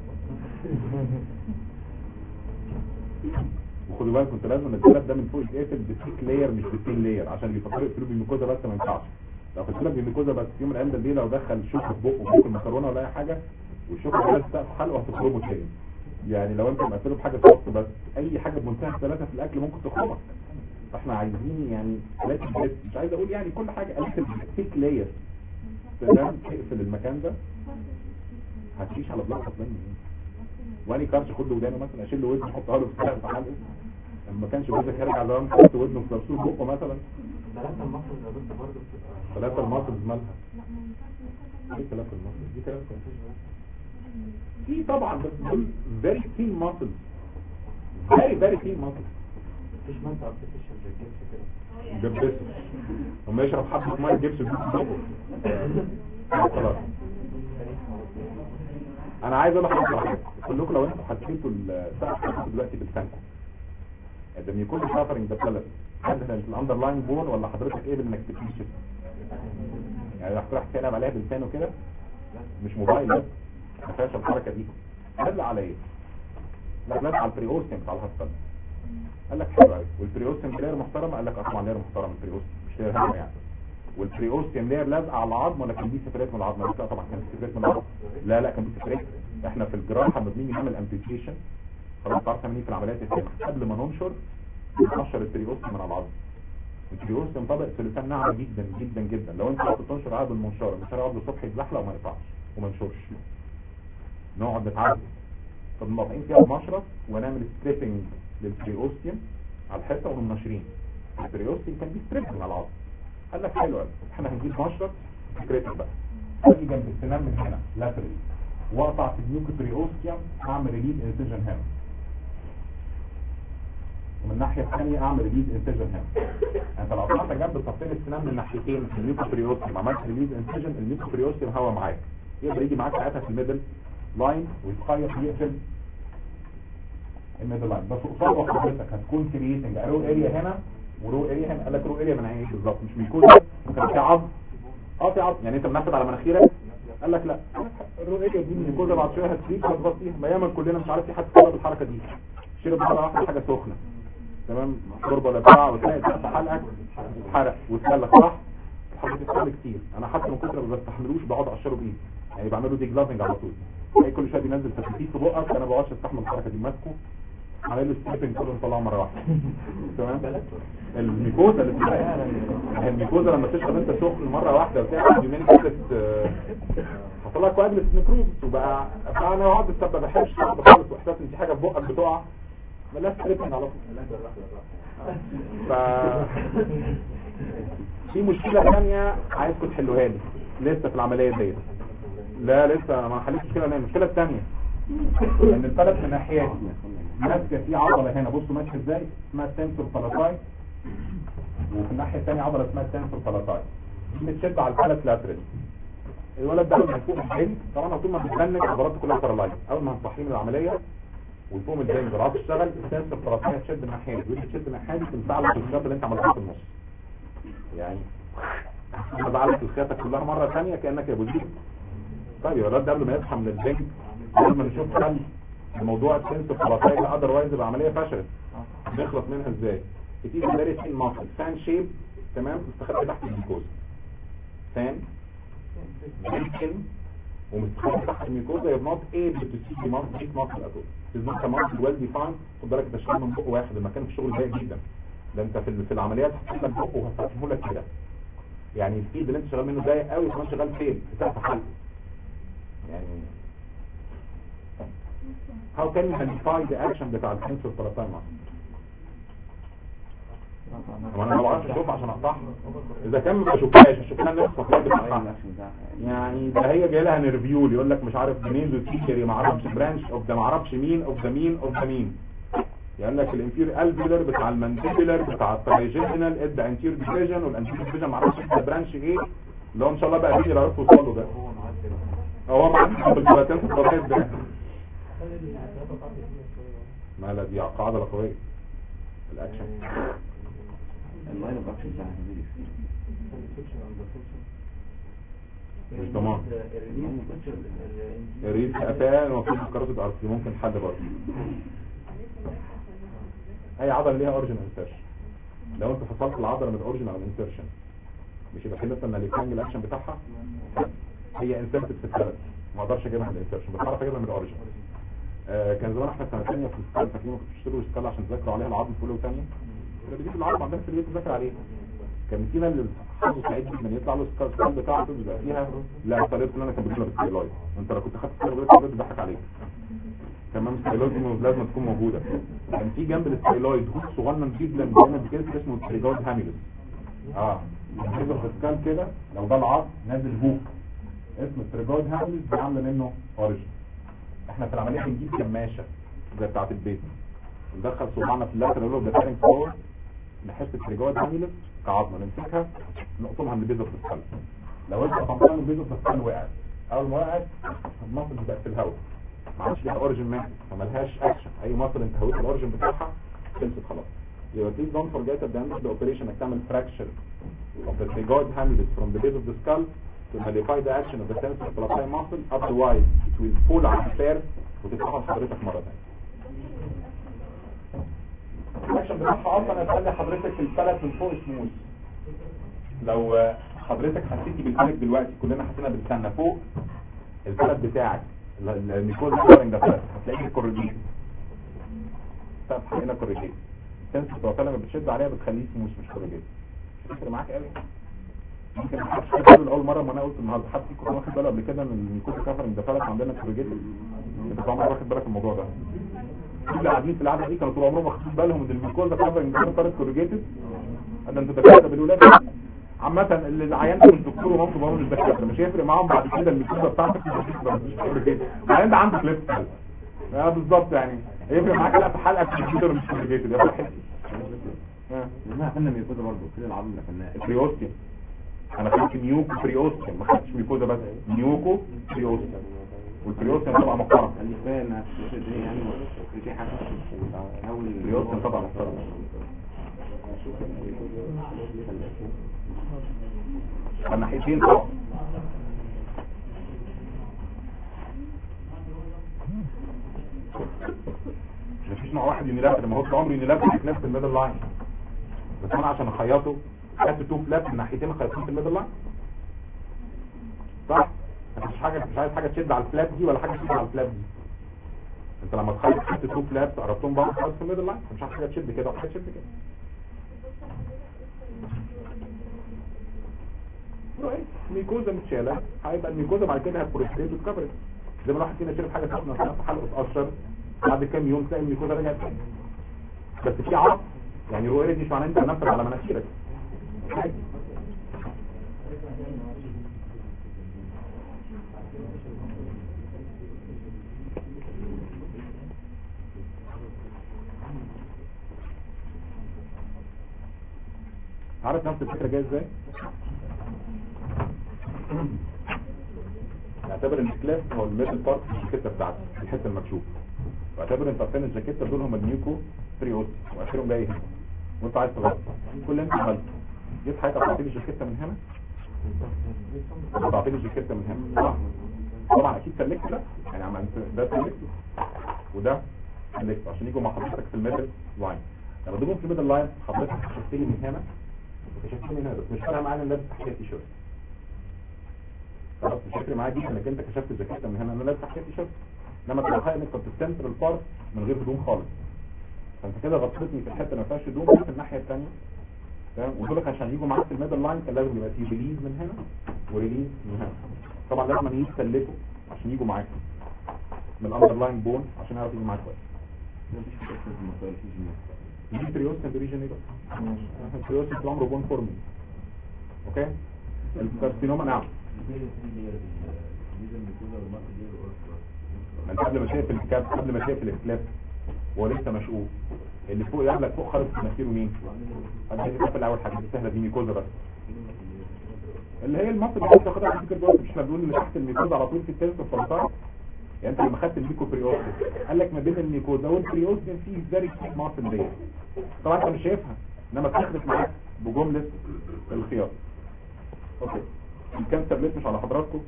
وخدوا بالكم انت لازم الثلاث ده من فوق يتقفل بثيك لاير مش بثين لاير عشان بيفكروا يقفلوا بالميكوزا بس ما ينفعش لو قلت لك جلوكوزا بس في يوم من الايام بالليل لو دخل شوكه في بقه وباكل مكرونه ولا اي حاجه والشوكه دي سقف حلقه هتخرمه تاني يعني لو انت مقفله بحاجه سوفت بس اي حاجه بمنتهى الثلاثه في الاكل ممكن تخرمك فاحنا عايزين يعني لكن بس مش عايز اقول يعني كل حاجه قلت الثيك لاير تمام تقفل المكان ده هتعيش على بلاطه مني واني كارش خد له ودانه مثلا اشيل له ودنه احطها له في سقف حلقه لما كانش جوزك خارج على الرمل حط ودنه في صرصور بقه مثلا ثلاثة المصر يا دكتور برضه بتبقى ثلاثة المصرز مالها ايه ثلاثة المصرز دي ثلاثة في طبعا بس دول very thin muscles very very thin muscles مفيش منطقة ارتفيشال زي الجبس كده جبسه وما يشرب حبة مية جبس في بقه خلاص انا عايز اقول لحضرتك على حاجه كلكم لو انتوا حسيتوا السقف بتاعكم دلوقتي بلسانكم ده يكون سافرنج ده بلد هل الاندرلاين بون ولا حضرتك ايه انك تكتشف يعني راح تروح تلعب عليها بلسانه كده مش موبايل بس ما فيهاش الحركه دي نزل على ايه لا نزل على البريوستيم بتاع الهاستل قال لك حلو قوي والبريوستيم لير محترمه قال لك اه طبعا لير محترم البريوستيم مش لير هم يعني والبريوستيم لير لازقه على العظم ولا كان دي سفريت من العظم لا طبعا كان سفريت من العظم لا لا كان دي سفريت احنا في الجراحه لما بنيجي نعمل امبيوتيشن خلاص تعرف تعمل ايه في العمليات الثانيه قبل ما ننشر بنقشر البريوستيم من العظم البريوستيم طبق سلوتان ناعمه جدا جدا جدا لو انت عاوز تنشر عقد المنشار المنشار يقعد الصبح يتزحلق وما يقطعش وما ينشرش نقعد نتعذب فبنقطعين فيها بمشرط ونعمل ستريبنج للبريوستيم على الحته ونقوم ناشرين البريوستيم كان دي ستريب من العظم قال لك حلو قوي احنا هنجيب مشرط ستريبنج بقى اجي جنب السنان من هنا لاترال واقطع في النيوك بريوستيم اعمل ريليز انسجن هنا ومن الناحيه الثانيه اعمل ريليز انسجن هنا انت لو قطعت جنب صفين السنان من الناحيتين في النيوك بريوستيم عملت ريليز انسجن النيوك بريوستيم هوا معاك يقدر يجي معاك ساعتها في الميدل لاين ويتخيط يقفل الميدل لاين بس قصاد حضرتك هتكون كرييتنج رو اريا هنا ورو اريا هنا قال لك رو اريا من ايه بالظبط مش بيكون كان في عظم اه في عظم يعني انت منفذ على مناخيرك قال لك لا الرو اريا دي من كل بعد شويه هتسيب هتغطيها ما ياما كلنا مش عارف في حد سبب الحركه دي شرب مره واحده حاجه سخنه تمام شرب ولا بتاع وتلاقي تحت حلقك اتحرق واتسلك صح الحاجات دي كتير انا حتى من كتر ما بستحملوش بقعد اقشره بايدي يعني بعمله دي جلافنج على طول اي كل شويه بينزل تفتيت في بقك انا ما بقعدش استحمل الحركه دي ماسكه عامل له ستيبنج كله مطلعه مره واحده تمام الميكوزا اللي بتبقى الميكوزا لما تشرب انت سخن مره واحده وتقعد يومين كده حصل لك كواجلس نكروز وبقى بقى انا اقعد اتسبب احبش خالص واحساس ان في حاجه في بقك بتقع ملاش ستيبنج على طول ف في مشكله ثانيه عايزكم تحلوها لي لسه في العمليه ديت لا لسه ما حلتش مشكله ثانيه المشكله الثانيه ان الثلاث من ناحيات ماسكه في عضله هنا بصوا ماشيه ازاي اسمها التنسور بلاتاي وفي الناحيه الثانيه عضله اسمها التنسور بلاتاي دي بتشد على الثلاث لاترال الولد ده لما يفوق من البنج طبعا طول ما بيتبنج عضلاته كلها بارالايز اول ما هنصحيه من العمليه ويفوق من البنج راسه تشتغل التنسور بلاتاي تشد الناحيه دي ودي تشد الناحيه دي تنفع لك الخياطه اللي انت عملتها في النص يعني انا بعلق الخياطه كلها مره ثانيه كانك يا ابو زيد طيب يا ولاد ده قبل ما يصحى من البنج قبل ما نشوف حل لموضوع السنس الخلاصيه ده اذروايز العمليه فشلت نخلص منها ازاي it is a very thin muscle fan shape تمام مستخبي تحت الجلوكوز fan very thin ومستخبي تحت الميكوزا you're not able to see the muscle big muscle at all it's not a muscle well defined خد بالك انت شغال من بق واحد المكان في الشغل ضيق جدا ده انت في في العمليات هتحط لك بق وهفتحه لك كده يعني السبيد اللي انت شغال منه ضيق قوي وكمان شغال فين تحت حلقه يعني how can you identify the action بتاع السنسور باراتايم هو انا ما بعرفش اشوف عشان اقطعها اذا كان ما بشوفهاش اشوف لها نفس الصفات بتاعها يعني ده هي جايه لها نرفيول يقول لك مش عارف منين الفيشري ما اعرفش برانش اوف ده ما اعرفش مين اوف ذا مين اوف ذا مين يقول لك الانفير الفيلر بتاع المانديبولر بتاع الترايجينال ادى انتير ديفيجن والانتير ديفيجن ما اعرفش ده برانش ايه اللي هو ان شاء الله بقى بيجي يعرفوا يوصلوا ده هو معاه بالبلاتين في الضغط ده ما لا دي قاعدة قوية الاكشن اللاين اوف اكشن بتاع مش ضمان الريد قفال المفروض الكاروتيد ارتري ممكن حد برضه اي عضله ليها اوريجينال انسيرشن لو انت فصلت العضله من الاوريجينال انسيرشن مش يبقى في مثلا الريكتانجل الاكشن بتاعها هي انسرتد في الثلاث ما اقدرش اجيبها من الانسرشن بس اعرف اجيبها من الاوريجن آه كان زمان احنا سنه ثانيه في السكال فاكرين كنتوا بتشتروا السكال عشان تذاكروا عليها العظم في اولى وثانيه كنا بنجيب العظم عندنا في البيت نذاكر عليه كان فينا اللي حظه سعيد جدا يطلع له السكال سكال بتاعته بيبقى فيها لا الطريقه اللي انا كان بجيبها بالستيرويد انت لو كنت خدت ستيرويد بيضحك عليك تمام ستيرويد لازم تكون موجوده كان في جنب الستيرويد هوك صغنن جدا جامد كده اسمه ستيرويد هاميلس اه كده في السكال كده لو ده العظم نازل هوك اسمه ستيرويد هاميلس دي عامله منه اوريجن احنا في العمليه بنجيب كماشه زي بتاعه البيت ندخل صباعنا في اللاترال لوب بتاعين فور نحس التريجويد هاميلس كعظمه نمسكها نقطمها من البيزو في السكال لو انت قطمتها من البيزو في السكال وقعت اول ما وقعت المصل بتبقى في الهواء ما عادش ليها اوريجن ماسك فمالهاش اكشن اي مصل انت هويت الاوريجن بتاعها خلصت خلاص يبقى please don't forget at the end of the operation انك تعمل fracture of the pterygoid hamulus from the base of the skull to nullify the action of the tensor palpi muscle otherwise it will pull on the flare وتتقطع حضرتك مرة ثانيه الاكشن بتاعها اصلا هتخلي حضرتك الفلت من فوق سموث لو آه، حضرتك حسيتي بالفلت دلوقتي كلنا حسينا بالسنه فوق الفلت بتاعك ال- الميكوز كورنج ده فلت هتلاقيه كورجيت طب هنا كورجيت تنسى الطرفه لما بتشد عليها بتخليه سموث مش كورجيت مش هتفرق معاك قوي يمكن ما حدش خد باله اول مره ما انا قلت النهارده حد فيكم واخد باله قبل كده ان الميكوز كفرنج ده فلت عندنا كورجيت انت طبعا واخد بالك من الموضوع ده كل اللي قاعدين في القعده دي كانوا طول عمرهم واخدين بالهم ان الميكوزا كفرنج ده طارت كورجيتد ده انت دكاتره بالولاد عامة اللي العيان ده مش دكتور ومامته بابا مش دكاتره مش هيفرق معاهم بعد كده الميكوزا بتاعتك مش كورجيتد العيان ده عنده كليب اه بالظبط يعني هيفرق معاك لا في حلقه في الكمبيوتر مش كورجيتد يا واحد ما قلنا ميكوزا برضه كده العظم اللي قلناه بريوستيوم انا خدت نيوكو بريوستيوم ما خدتش ميكوزا بس نيوكو بريوستيوم والبريوستيوم طبعا محترم خلي كفايه انها تشد ايه يعني في حاجه حاول البريوستيوم طبعا محترم الناحيتين طبعا مفيش نوع واحد يونيلاتر ما هو طول عمره يونيلاتر في نفس الميدل لاين بس انا عشان اخيطه خدت تو فلاب من ناحيتين خيطين في الميدل لاين صح مفيش حاجه مش عايز حاجه تشد على الفلاب دي ولا حاجه تشد على الفلاب دي انت لما تخيط خدت تو فلابس قربتهم بعض خلاص في الميدل لاين مش عايز حاجه تشد كده وحاجه تشد كده كويس ميكوزا متشالة هيبقى الميكوزا بعد كده هتبروستيت وتكفرت زي ما الواحد فينا شرب حاجه سخنه ساعات في حلقه اتقشر بعد كام يوم تلاقي الميكوزا رجعت تاني بس في عرض يعني الرؤيه دي مش معناها انت نفسك على مناخيرك عادي. عارف نفس الفكره جايه ازاي؟ اعتبر ان الكلاس هو الميدل بارت في الجاكيته بتاعتك الحته المكشوفه واعتبر انت فين الجاكيته دول هم النيوكو بريوس واخرهم جاي هنا وانت عايز تغطي كل اللي انت عملته جيت حضرتك قطعت لي الجاكيته من هنا قطعت لي الجاكيته من هنا صح طبعا اكيد سلكت ده يعني عملت ده سلكت وده سلكت عشان يجوا مع حضرتك في الميدل لاين لما تجوا في الميدل لاين حضرتك كشفت لي من هنا وكشفت لي من هنا بس مش فارقه معايا ان لابس تحت التيشيرت خلاص مش هيفرق معاك جدا انك انت كشفت الجاكيته من هنا انا لابس تحت التيشيرت انما تلاقي انك كنت السنتر البارت من غير هدوم خالص فانت كده غطيتني في الحته اللي ما فيهاش هدوم في الناحيه الثانيه تمام ودول عشان يجوا معاك في الميدل لاين كان لازم يبقى فيه ريليز من هنا وريليز من هنا طبعا لازم يتسلكوا عشان يجوا معاك من الاندر لاين بون عشان يعرف يجوا معاك كويس مفيش تأثير في المسائل في جميع دي تريوستن ريجن ايه بقى التريوستن طول عمره بون فورمي اوكي الكارسينوما نعم ما انت قبل ما تقفل الكاب قبل ما تقفل الكلاب هو لسه مشقوق اللي فوق يقابلك فوق خالص في مناخيره مين؟ قبل ما تقفل اول حاجه دي سهله دي ميكوزا بس اللي هي المصل اللي انت تاخدها على فكره دلوقتي مش بنقول اللي تحت الميكوزا على طول في التنس الفلسطين يعني انت لما خدت الميكو بريوستين قال لك ما بين الميكوزا والبريوستين فيه فيري كتير ماسل دي طبعا انت مش شايفها انما بتخلف معاك بجمله الخياط اوكي الكانسر ليست مش على حضراتكم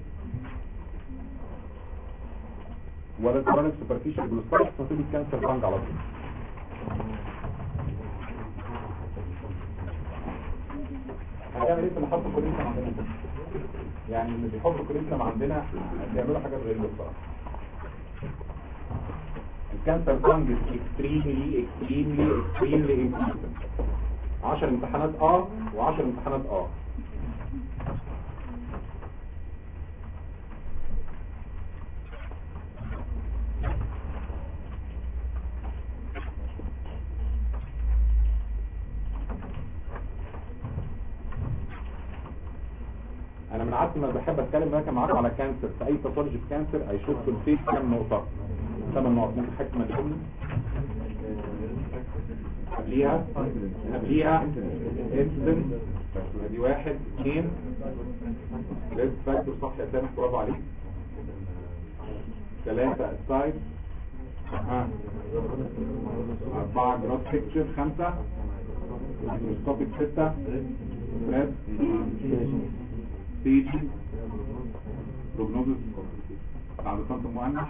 ولا الكرونيك سوبرفيشال جلوستايك تصيب الكانسر فانج على طول هتعمل ايه في اللي حط كوريزم عندنا يعني اللي بيحطوا كوريزم عندنا بيعملوا حاجات غريبه بصراحه الكانسر فانج اكستريملي اكستريملي اكستريملي امبورتنت 10 امتحانات اه و10 امتحانات اه انا من عادتي ما بحب اتكلم معاكم معاكم على كانسر في اي باثولوجي في كانسر هيشوف في الفيس كام نقطه ثمان نقط ممكن حاجه ما تقول قبليها قبليها انسلين دي واحد اثنين ريسك فاكتور صح يا سامح برافو عليك ثلاثة السايد ها أربعة جراس بيكتشر خمسة ميكروسكوبيك ستة بريس ستيجي بروجنوزس بعد صمت مؤنح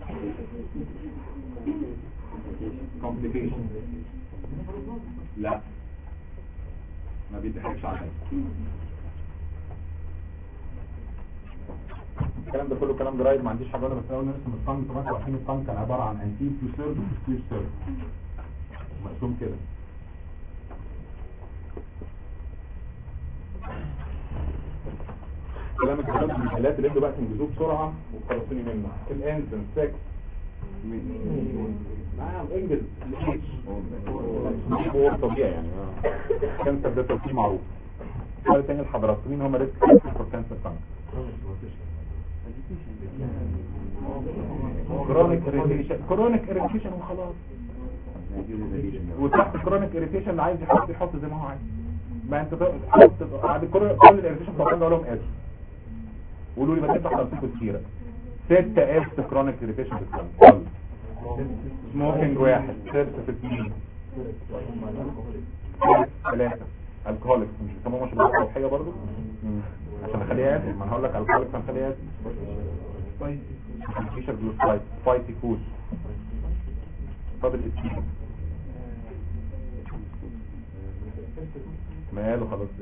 complication لا ما بيضحكش عليا الكلام ده كله كلام جرايد ما عنديش حاجه ولا بس اول نرسم الطنك طبعا انتوا عارفين الطنك كان عباره عن انتير تو سيرد وبوستير سيرد مرسوم كده كلام الكلام من الحالات اللي انتوا بقى تنجزوه بسرعه وتخلصوني منه الانزن سكس نعم انجز الايش هو طبيعي يعني آه. كانسر ده توصيل معروف سؤال تاني لحضرتك مين هم ريسك فور كانسر طنك كرونيك اريتيشن كرونيك اريتيشن وخلاص وتحت كرونيك اريتيشن اللي عايز يحط يحط زي ما هو عايز ما انت تحط بعد كل كل الاريتيشن بتاعتهم اقول لهم اس قولوا لي ما تفتح تنسيق كتيره 6 اس كرونيك اريتيشن بالكلام سموكينج واحد سيرس في اثنين ثلاثة الكهوليك مش بيسموها مشروبات صباحية برضو مم. عشان اخليها اسف ما انا هقول لك الكهوليك هنخليها اسف فيشر جلوسايد فايتي كوز فاضل اسمين ما قالوا خلاص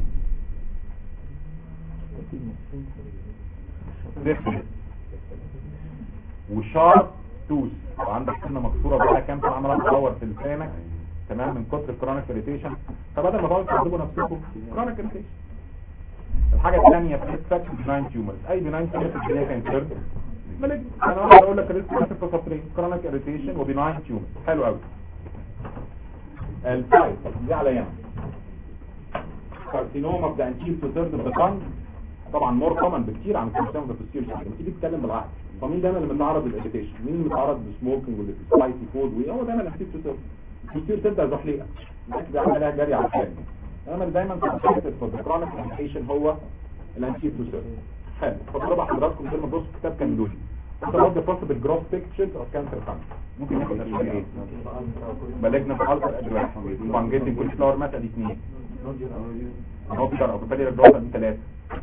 دخل وشارب توس وعندك سنه مكسوره بقى كام سنه عماله تدور في لسانك تمام من كتر الكرونيك اريتيشن فبدل ما تقعدوا تكتبوا نفسكم كرونيك اريتيشن الحاجه الثانيه في فاكت بناين تيومرز اي بناين تيومرز في الدنيا كان سيرد ملك انا اقدر اقول لك الريسك في سطرين كرونيك اريتيشن وبناين تيومرز حلو قوي الفايت دي على يمين كارسينوما اوف ذا انتير تو ثيرد اوف ذا تانج طبعا مور كومن بكتير عن الكارسينوما اوف ذا بوستيريور لما تيجي تتكلم بالعقل فمين دايما اللي متعرض للاريتيشن مين اللي متعرض للسموكينج والسبايسي فود وهو دايما الانتير تو ثيرد البوستيريور تبدا زحليقه معاك بيعمل عليها جري على الثاني اما اللي دايما كونسنتريتد في الكرونيك اريتيشن هو الانتير تو ثيرد حلو فطبعا حضراتكم زي ما تبصوا كتاب كان دولي انت برضه possible gross pictures of cancer cancer ممكن ياخد اشكال ايه بلجنا في الفا ادوات فانجيتنج كل فلاور مات ادي اثنين اوبتر او بيبالي جروث ادي ثلاثه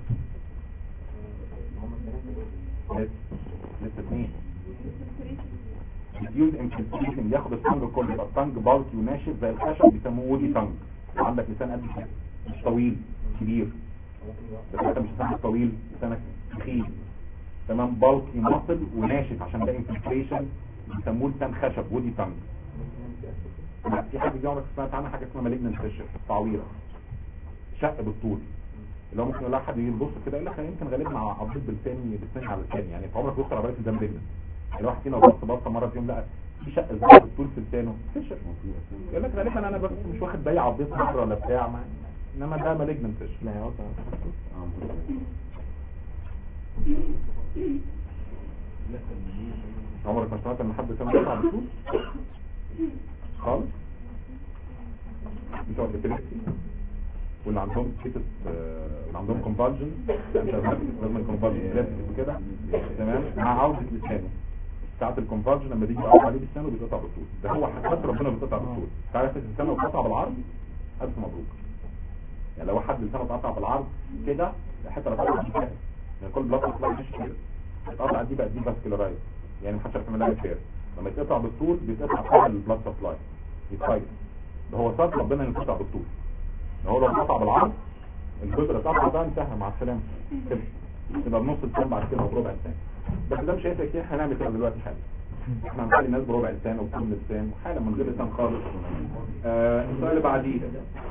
لسه لسه اثنين ديفيوز انفلتريشن ياخد التانج كله يبقى التانج بالكي وناشف زي الخشب بيسموه وودي تانج وعندك لسان قد كده مش طويل كبير بس انت مش لسانك طويل لسانك تخين تمام بالكي ماسل وناشف عشان ده انفلتريشن بيسموه لسان خشب وودي تانج لا في حاجه دي عمرك سمعت عنها حاجه اسمها مالجنت فيشر تعويره شق بالطول اللي هو ممكن يلاقي حد يجي يبص كده يقول لك أنا يمكن غالبا عضيت بلساني بلساني على لساني يعني في عمرك بص على بالك ده مالجنت يعني واحد فينا بص بصه مره في يوم لقى في شق صغير بالطول في لسانه فيشر يقول لك غالبا انا بس مش واخد بالي عضيت مره ولا بتاع ما انما ده مالجنت فيشر لا يا عمرك ما سمعت ان حد سمع يقطع بالطول خالص انتوا ابيليبسي واللي عندهم كيتس اللي عندهم كونفالجن لازم الكونفالجن كده تمام مع عودة لسانه ساعة الكونفالجن لما بيجي يقطع عليه لسانه بيتقطع بالطول ده هو حسب ربنا بيتقطع بالطول تعرف لسانه اتقطع بالعرض ألف مبروك يعني لو حد لسانه اتقطع بالعرض كده حتى لو اتقطع بالكامل يعني كل بلاط تلاقي مش كده القطعة دي بقى دي فاسكولارايز يعني محدش عارف يعملها ريبير لما يتقطع بالطول بيتقطع فعلا البلاد سبلاي يتفايد ده هو صار ربنا ينقطع بالطول هو لو انقطع بالعرض الجزء اللي طبعا ده انتهى مع السلامه كده يبقى بنص الساعه بعد كده بربع ساعه بس ده مش هيفرق كتير هنعمل كده دلوقتي حالا احنا هنخلي الناس بربع لسان وبكل لسان حالا من غير لسان خالص آه السؤال اللي بعديه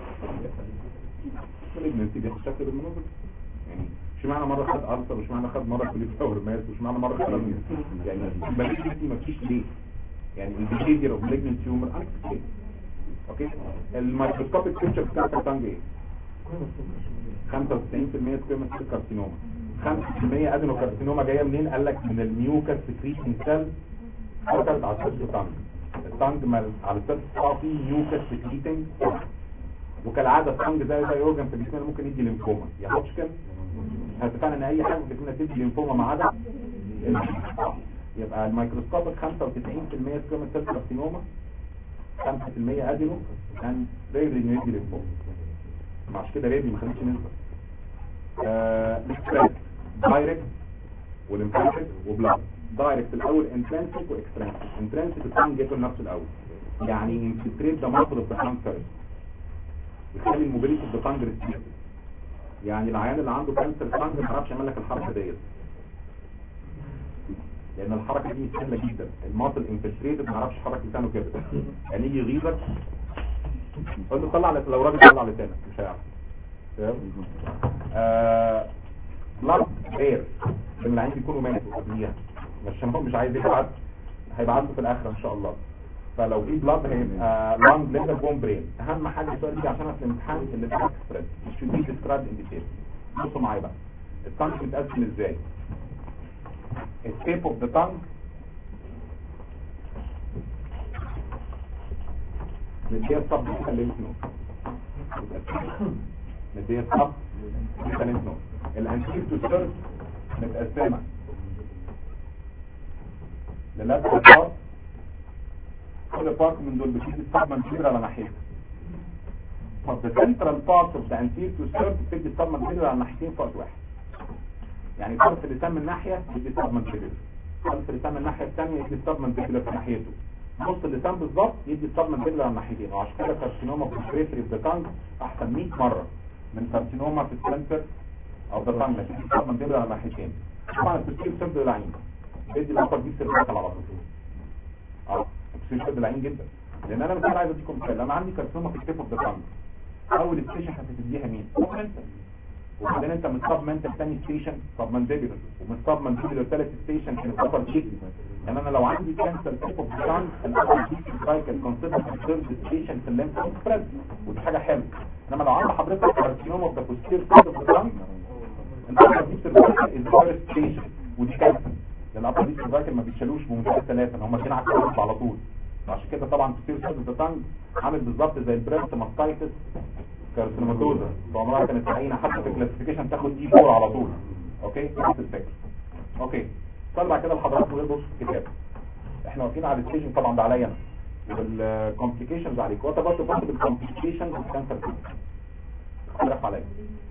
مالجنسي بياخد شكل بالمنظر يعني مش معنى مره خد ارثر مش معنى خد مره كليه باور ماس مش معنى مره خد يعني مالجنسي مفيش ليه يعني البيهيفير اوف مالجنت تيومر انكسبلين اوكي الميكروسكوبيك بيكتشر بتاع التانج ايه 95% سكويموس سيل كارسينوما 5% ادينو كارسينوما جايه منين قال لك من الميوكس سكريشن سيل حركت على السيرفس التانج التانج مال- على السيرفس بتاعه فيه ميوكس سكريتنج وكالعاده التانج زي زي اورجن في جسمنا ممكن يدي ليمفوما يا هوتشكن هتفعل ان اي حاجه في جسمنا تدي ليمفوما ما عدا ال- يبقى الميكروسكوبيك 95% سكويموس سيل كارسينوما 5% ادينو كان رير انه يدي ليمفوما عشان كده ريدي ما خليتش نسبة الاكسترانت دايركت والانفانتك وبلاد دايركت الاول انترانسك واكسترانسك انترانسك الطعم جاته لنفسه الاول يعني انفلتريت ده مصر الدخان فيرست يخلي الموبيليتي الدخان ريستريكتد يعني العيان اللي عنده كانسر الطنج ما يعرفش يعمل لك الحركه ديت لان الحركه دي سهله جدا الماسل انفلتريتد ما يعرفش يحرك لسانه كده يعني يجي يغيظك قلت له طلع لس- لو راجل طلع لسانك مش هيعرف تمام آه بلاد غير لان العين بيكونوا ماتوا قبليها مش عشان هو مش عايز يبعت هيبعت له في الاخره ان شاء الله فلو في بلاد هيبقى لانج ليفر بون برين اهم حاجه السؤال دي عشان في الامتحان اللي بتاع اكسبريس مش دي ديسكرايب ان ديتيل بصوا معايا بقى التانك متقسم ازاي التيب اوف ذا تانك مديه الصب دي الليمف نود مديه الصب دي الليمف نود الانتير تو سيرف متقسمه للاتر بارت كل بارت من دول بتدي الصب منفير على ناحيتها طب السنترال بارت اوف ذا انتير تو سيرف بتدي الصب منفير على ناحيتين في وقت واحد يعني طرف اللسان من ناحيه يدي الصب منفير طرف اللسان من الناحيه الثانيه يدي الصب منفير في ناحيته نص اللسان بالظبط يدي الصب منفير على الناحيتين وعشان كده كارسينوما في البريفري اوف ذا تانج احسن 100 مره من كارسينوما في السنتر او ذا تانج لكن الصب منفير على الناحيتين طبعا التسكيل سد العين بيدي الابر دي سيرفيكال على طول اه التسكيل سد العين جدا لان انا مثلا عايز اديكم مثال انا عندي كارسينوما في التيب اوف ذا تانج اول ستيشن هتديها مين؟ سبمنتال وبعدين انت من سب منتال تاني ستيشن سب مانديبولر ومن سب مانديبولر ثالث ستيشن كان الابر كيدني يعني انا لو عندي كانسر تيب اوف ذا تانج الابر كيدني سايكل كونسيدر ثيرد ستيشن في الليمف سبريد ودي حاجه حلوه انما لو عند حضرتك كارسينوما اوف ذا بوستير سايد اوف ذا تانج الابر دي سيرفايكل از فيرست ستيشن ودي كارثه لان الابر دي سيرفايكل ما بيتشالوش بمنتهى الثلاثه هم الاثنين على الكلام على طول عشان كده طبعا بوستير سايد اوف ذا تانج عامل بالظبط زي البريست ماستايتس كارسينوماتوزا فعمرها كانت عينه حتى في الكلاسيفيكيشن تاخد دي 4 على طول اوكي نفس الفكره اوكي طلع كده لحضراتكم غير بص في الكتاب احنا واقفين على الستيشن طبعا ده عليا انا والكومبليكيشنز عليك وات اباوت بس بالكومبليكيشنز والكانسر اختلف عليا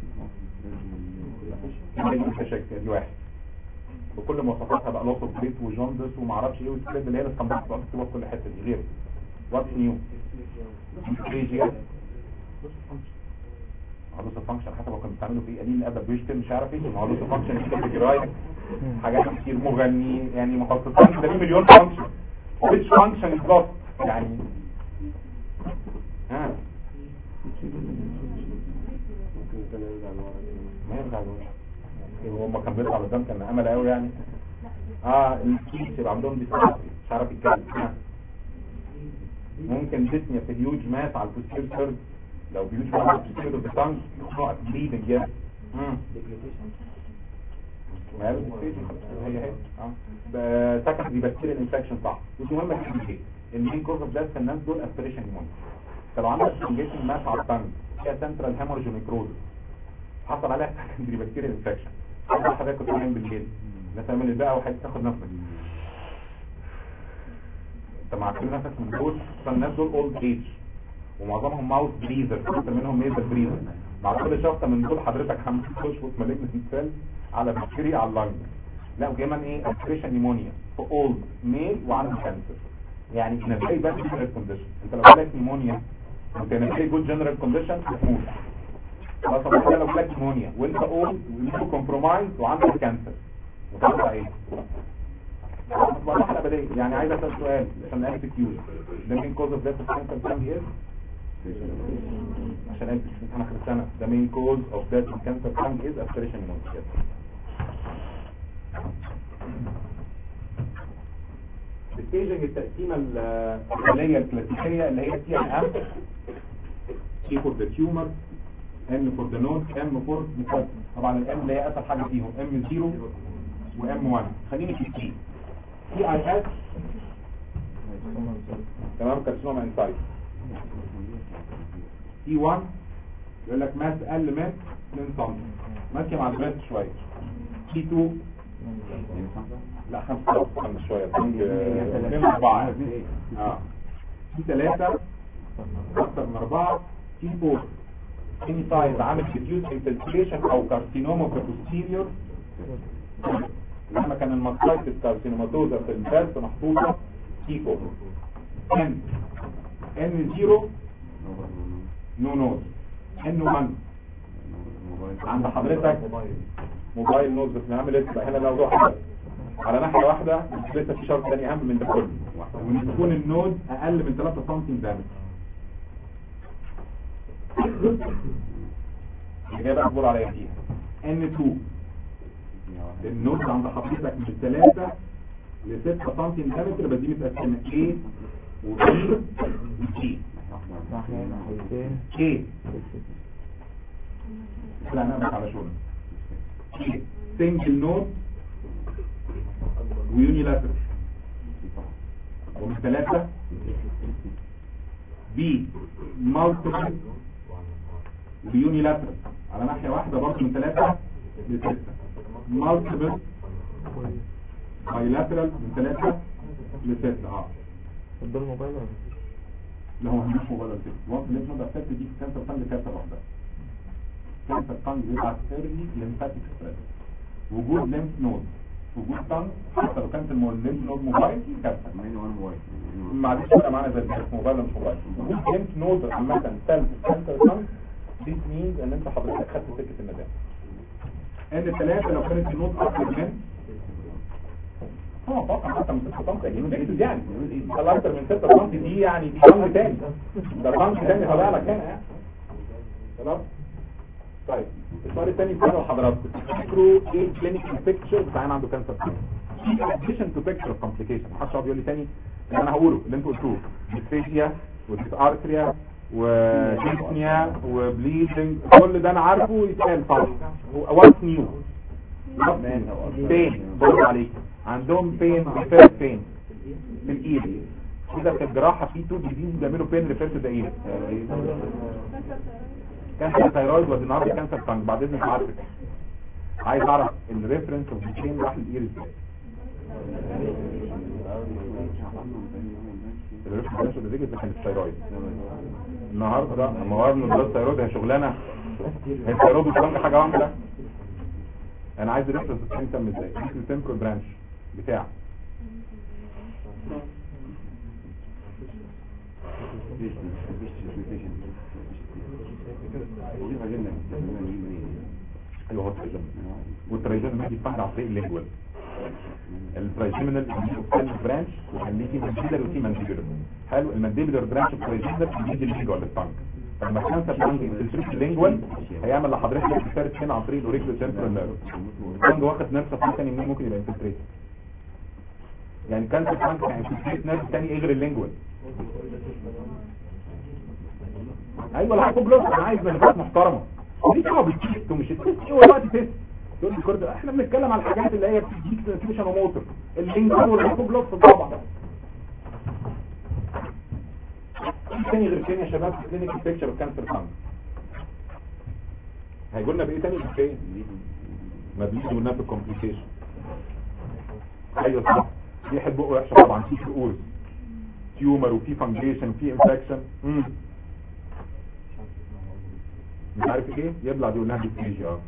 مفيش دي واحد بكل مواصفاتها بقى لوس اوف بريت وجوندس وما اعرفش ايه والسبب اللي هي الاسكندريه بتبقى مكتوبه في كل حته دي غير واتس نيو انفريجيا هلوس الفانكشن حتى لو كانوا بيستعملوا فيه قليل الادب بيشتم مش عارف ايه ما هلوس الفانكشن كتاب جرايد حاجات كتير مغني يعني مخصصين ده ليه مليون فانكشن which function is lost يعني ها ما يرجع لورا هو ما كان بيطلع قدام كان امل قوي يعني اه الكيس يبقى عندهم ديسبلاسي مش عارف يتكلم ها. ممكن ديسنيا في هيوج ماس على البوستير سيرد لو هيوج ماس على البوستير اوف ذا تانج نقط بليدنج يس ما هي هي هي اه سكندري بكتيريال انفكشن صح ودي مهمه جدا المين كوز اوف ديث في الناس دول اسبريشن نيمونيا فلو عندك انجيشن ماس على التانج فيها سنترال هيموريج ونيكروز حصل عليها سكندري بكتيريال انفكشن حضرتك كنت نايم بالليل الناس تعمل البقى وحد تاخد نفسك انت مع كل نفسك من دول فالناس دول اولد ايج ومعظمهم ماوث بريزر اكتر منهم نيزل بريزر مع كل شخص من دول حضرتك هتشفط مالجنس سيل على بكتيريا على اللنج لا وكمان ايه اسبريشن نيمونيا في اولد ميل وعنده كانسر يعني in a very bad general condition انت لو جالك نيمونيا وكان a very good general condition هتموت خلاص طب انت لو جالك نمونيا وانت اول كومبرومايز وعندك كانسر متوقع ايه؟ مرحلة بدائية يعني عايز اسال سؤال عشان اكس كيو ده مين كوز اوف ديث كانسر بتاعي ايه؟ عشان انت مش امتحان اخر السنه ده مين كوز اوف ديث كانسر بتاعي از اسبريشن نمونيا الستيجنج التقسيمه اللي هي الكلاسيكيه اللي هي تي ان ام تي فور ذا تيومر ام فور ذا نود ام فور طبعا الام اللي هي اسهل حاجه فيهم ام 0 وام 1 خليني في تي تي اي اس تمام كارسينوما انسايد تي 1 يقول لك ماس اقل من 2 سم ماشيه مع البريست شويه تي 2 لا خمسة خمسة شوية اثنين أربعة اه في ثلاثة أكثر من أربعة في فور اني سايز عامل ديفيوز انفلتريشن أو كارسينوما بروستيريور لما كان الماستايتس كارسينوماتوزا في البرس محطوطة تي فور ان ان زيرو نو نوز ان 1 عند حضرتك موبايل نوز بس نعمل لسه هنا الموضوع حاجة على ناحية واحدة لسه في شرط تاني أهم من ده كله وإن تكون النود أقل من 3 سم دامج اللي جاي بقى اصبر عليا فيها N2 النود عند حضرتك من 3 ل 6 سم دامج يبقى دي متقسمة A و B و G A لا نقبل على شغل سنجل نود ويونيلاترال ومن ثلاثة بي مالتيبل ويونيلاترال على ناحية واحدة برضه من ثلاثة لستة مالتيبل بايلاترال من ثلاثة لستة اه ده الموبايل ولا لا هو مش موبايل ولا ستة وانت لازم ده ستة دي كانسر فانج كانسر واحدة كانسر فانج بيبعت ايرلي ليمفاتيك ستريس وجود ليمف نود وجود طن حتى لو كانت الليمف نود موبايل كانسر ما عادش بقى معانا زي الجهاز موبايل ولا مش موبايل وجود ليمف نود عامة سيلف كانسر طن دي مينز ان انت حضرتك خدت سكة الندام ان الثلاثة لو كانت النود اكتر من اه طبعا حتى من 6 سم يعني يعني طلع اكتر من 6 سم دي يعني دي طن تاني ده طن تاني طالع لك هنا يعني خلاص طيب السؤال الثاني بتاع حضراتكم تفتكروا ايه الكلينيكال بيكتشر بتاع عين عنده كانسر اديشن تو بيكتشر اوف كومبليكيشن محدش يقعد يقول لي تاني اللي انا هقوله اللي انتوا قلتوه ديسفيجيا وديسارتريا وديسنيا وبليدنج كل ده انا عارفه يتقال صح واتس نيو بين برضه عليك عندهم بين ريفير فين في الايد كده في الجراحه في تو ديزيز بيعملوا بين ريفير تو ذا ايد كانسر ثايرويد وديناري كانسر فانج بعد اذنك عارفك عايز اعرف الريفرنس اوف بين راح للاير ازاي الريفرنس اوف ذا كان الثايرويد النهارده لما ورنا ده الثايرويد هي شغلانه هي الثايرويد والفانج حاجه واحده انا عايز الريفرنس الثاني تم ازاي التمبرال برانش بتاع ايوه هو الترايجين والترايجين ما يتفاعل عن طريق اللينجوال الترايجيمينال سيل برانش وخليه فيه مانديبلر وفيه مانديبلر حلو المانديبلر برانش الترايجيمينال بيدي اللينجوال للتانج فلما كانسر تانج ينفلتريت اللينجوال هيعمل لحضرتك انفلتريت هنا عن طريق الاوريكلو سنترال نيرف التانج واخد نيرف في ثاني منين ممكن يبقى انفلتريت يعني كانسر تانج يعني انفلتريت نيرف ثاني ايه غير اللينجوال ايوه العقوب بلوس انا عايز ملفات محترمه دي دعوه بالتيست ومش التيست ايه والوقت تيست تقول لي كرد احنا بنتكلم على الحاجات اللي هي بتديك سنسيشن وموتور اللينجوال والعقوب بلوس طبعا ايه تاني غير كده يا شباب في كلينيك بيكتشر اوف كانسر فانج هيقول لنا بايه تاني غير ما بيجي قلنا في الكومبليكيشن ايوه صح دي حد بقه وحشه طبعا في شؤور تيومر وفي فانجيشن وفي انفكشن مش عارف ايه يبلع دي يقول لها ديسفيجيا اه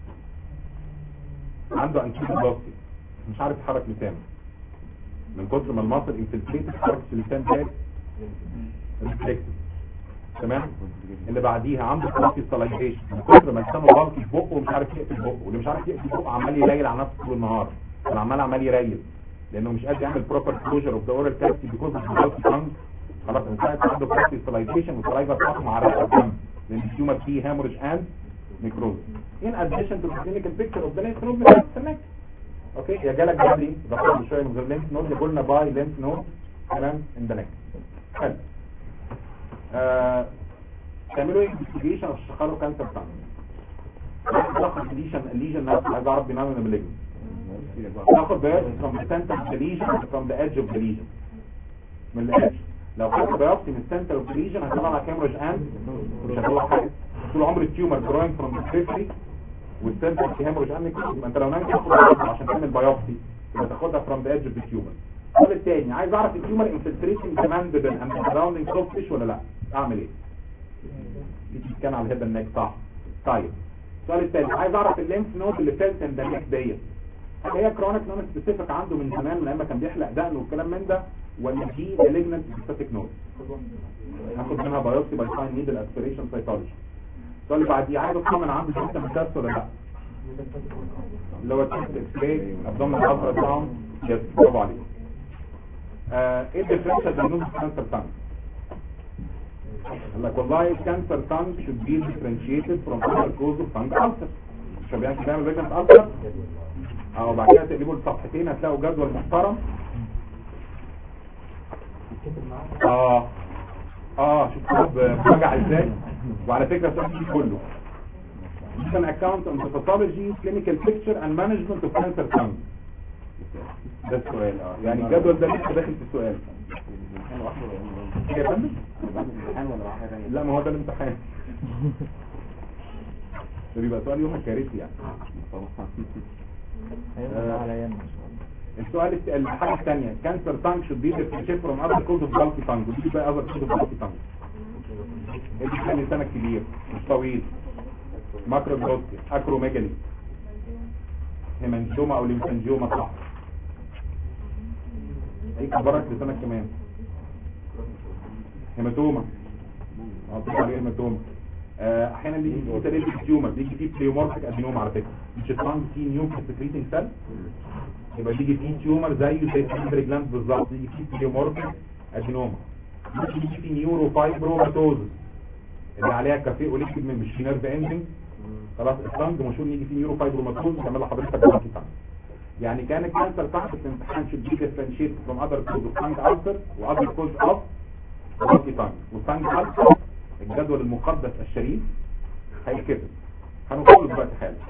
عنده انكيل بلاستي مش عارف يحرك لسانه من كتر ما المصل انفلتريت حركه اللسان ده ريفلكتد تمام اللي بعديها عنده كوفي سلايزيشن من كتر ما لسانه غلط في بقه ومش عارف يقفل بقه واللي مش عارف يقفل بقه عمال يريل على نفسه طول النهار انا عمال عمال يريل لانه مش قادر يعمل بروبر كلوجر اوف ذا اورال كافيتي بيكوز اوف ذا تانج خلاص من ساعه عنده كوفي سلايزيشن والسلايفا بتاعته معرقه الدم لان التيومر فيه هامورج اند نيكروز in addition to the clinical picture of the lymph node بتاعت السنك اوكي يا جالك بدري ضغط شويه من غير lymph node يقول لنا باي lymph node تمام in the neck حلو آه، تعملوا انفستيجيشن او تشتغلوا كانسر بتاعنا تاخد الليجن الليجن نفسه عايز اعرف بينام من مالجن تاخد بيوبسي from the center of the lesion from the edge of the lesion من الادج لو خدت بيوبسي من السنتر اوف the lesion هتطلع لك هيموريج اند مش هتطلع حاجه طول عمر التيومر جروينج فروم the periphery والسنتر في هيموريج اند يبقى انت لو نايم تاخد بيوبسي عشان تعمل بيوبسي يبقى تاخدها from the edge of the tumor السؤال الثاني عايز اعرف التيومر infiltrating the mandible and the surrounding soft tissue ولا لا اعمل ايه دي كان على الهيد النك صح طيب السؤال الثاني عايز اعرف الليمف نود اللي فيلت ان ذا نيك ديت هل هي كرونيك نون سبيسيفيك عنده من زمان من ايام ما كان بيحلق دقن والكلام من ده ولا دي مالجنت سبيسيفيك نود هاخد منها بايوبسي باي ساين نيدل اسبيريشن سايتولوجي السؤال اللي بعديه عايز اطمن عنده سيستم كاس ولا لا اللي هو تيست اكس راي ابدومينال الترا ساوند يس برافو عليك آه، ايه الديفرنشال بين كانسر تانك قال لك والله كانسر تانك should be differentiated from other cause of tongue ulcer مش بيعمل بيعمل فيجن ulcer او بعد كده تقلبوا الصفحتين هتلاقوا جدول محترم اه اه شوف كتب راجع ازاي وعلى فكره السؤال دي كله It's an account on the pathology, clinical picture and management of cancer tongue. ده السؤال اه يعني الجدول ده لسه داخل في السؤال ايه يا فندم؟ لا ما هو ده الامتحان ده بيبقى سؤال يوم كارثي يعني آه، السؤال الت- الحاجة الثانية كانسر تانك should be differentiated from other cause of bulky tongue ودي بقى other cause of bulky tongue اللي كان لسانك كبير مش طويل ماكرو جلوسكي اكروميجالي هيمانجوما او ليمفانجيوما صح اي كبرك لسانك كمان هيماتوما اه بتبقى عليه هيماتوما آه، احيانا بيجي فيه تليل تيومر بيجي فيه بليومورفيك ادينوما على فكره مش التانج فيه نيو سكريتنج سيل يبقى بيجي فيه تيومر زيه زي السندري جلاند بالظبط بيجي فيه بليومورفيك ادينوما ممكن يجي فيه نيورو فايبروماتوزس اللي عليها كافيه وليكيد من مش نيرف اندنج خلاص التانج مشهور يجي فيه نيورو فايبروماتوزس يعمل لحضرتك جلوكي تانج يعني كان الكانسر تحت في الامتحان should be differentiated from other cause of tongue ulcer و other cause of bulky tongue والtongue ulcer الجدول المقدس الشريف هيتكتب هنوصل له دلوقتي حالا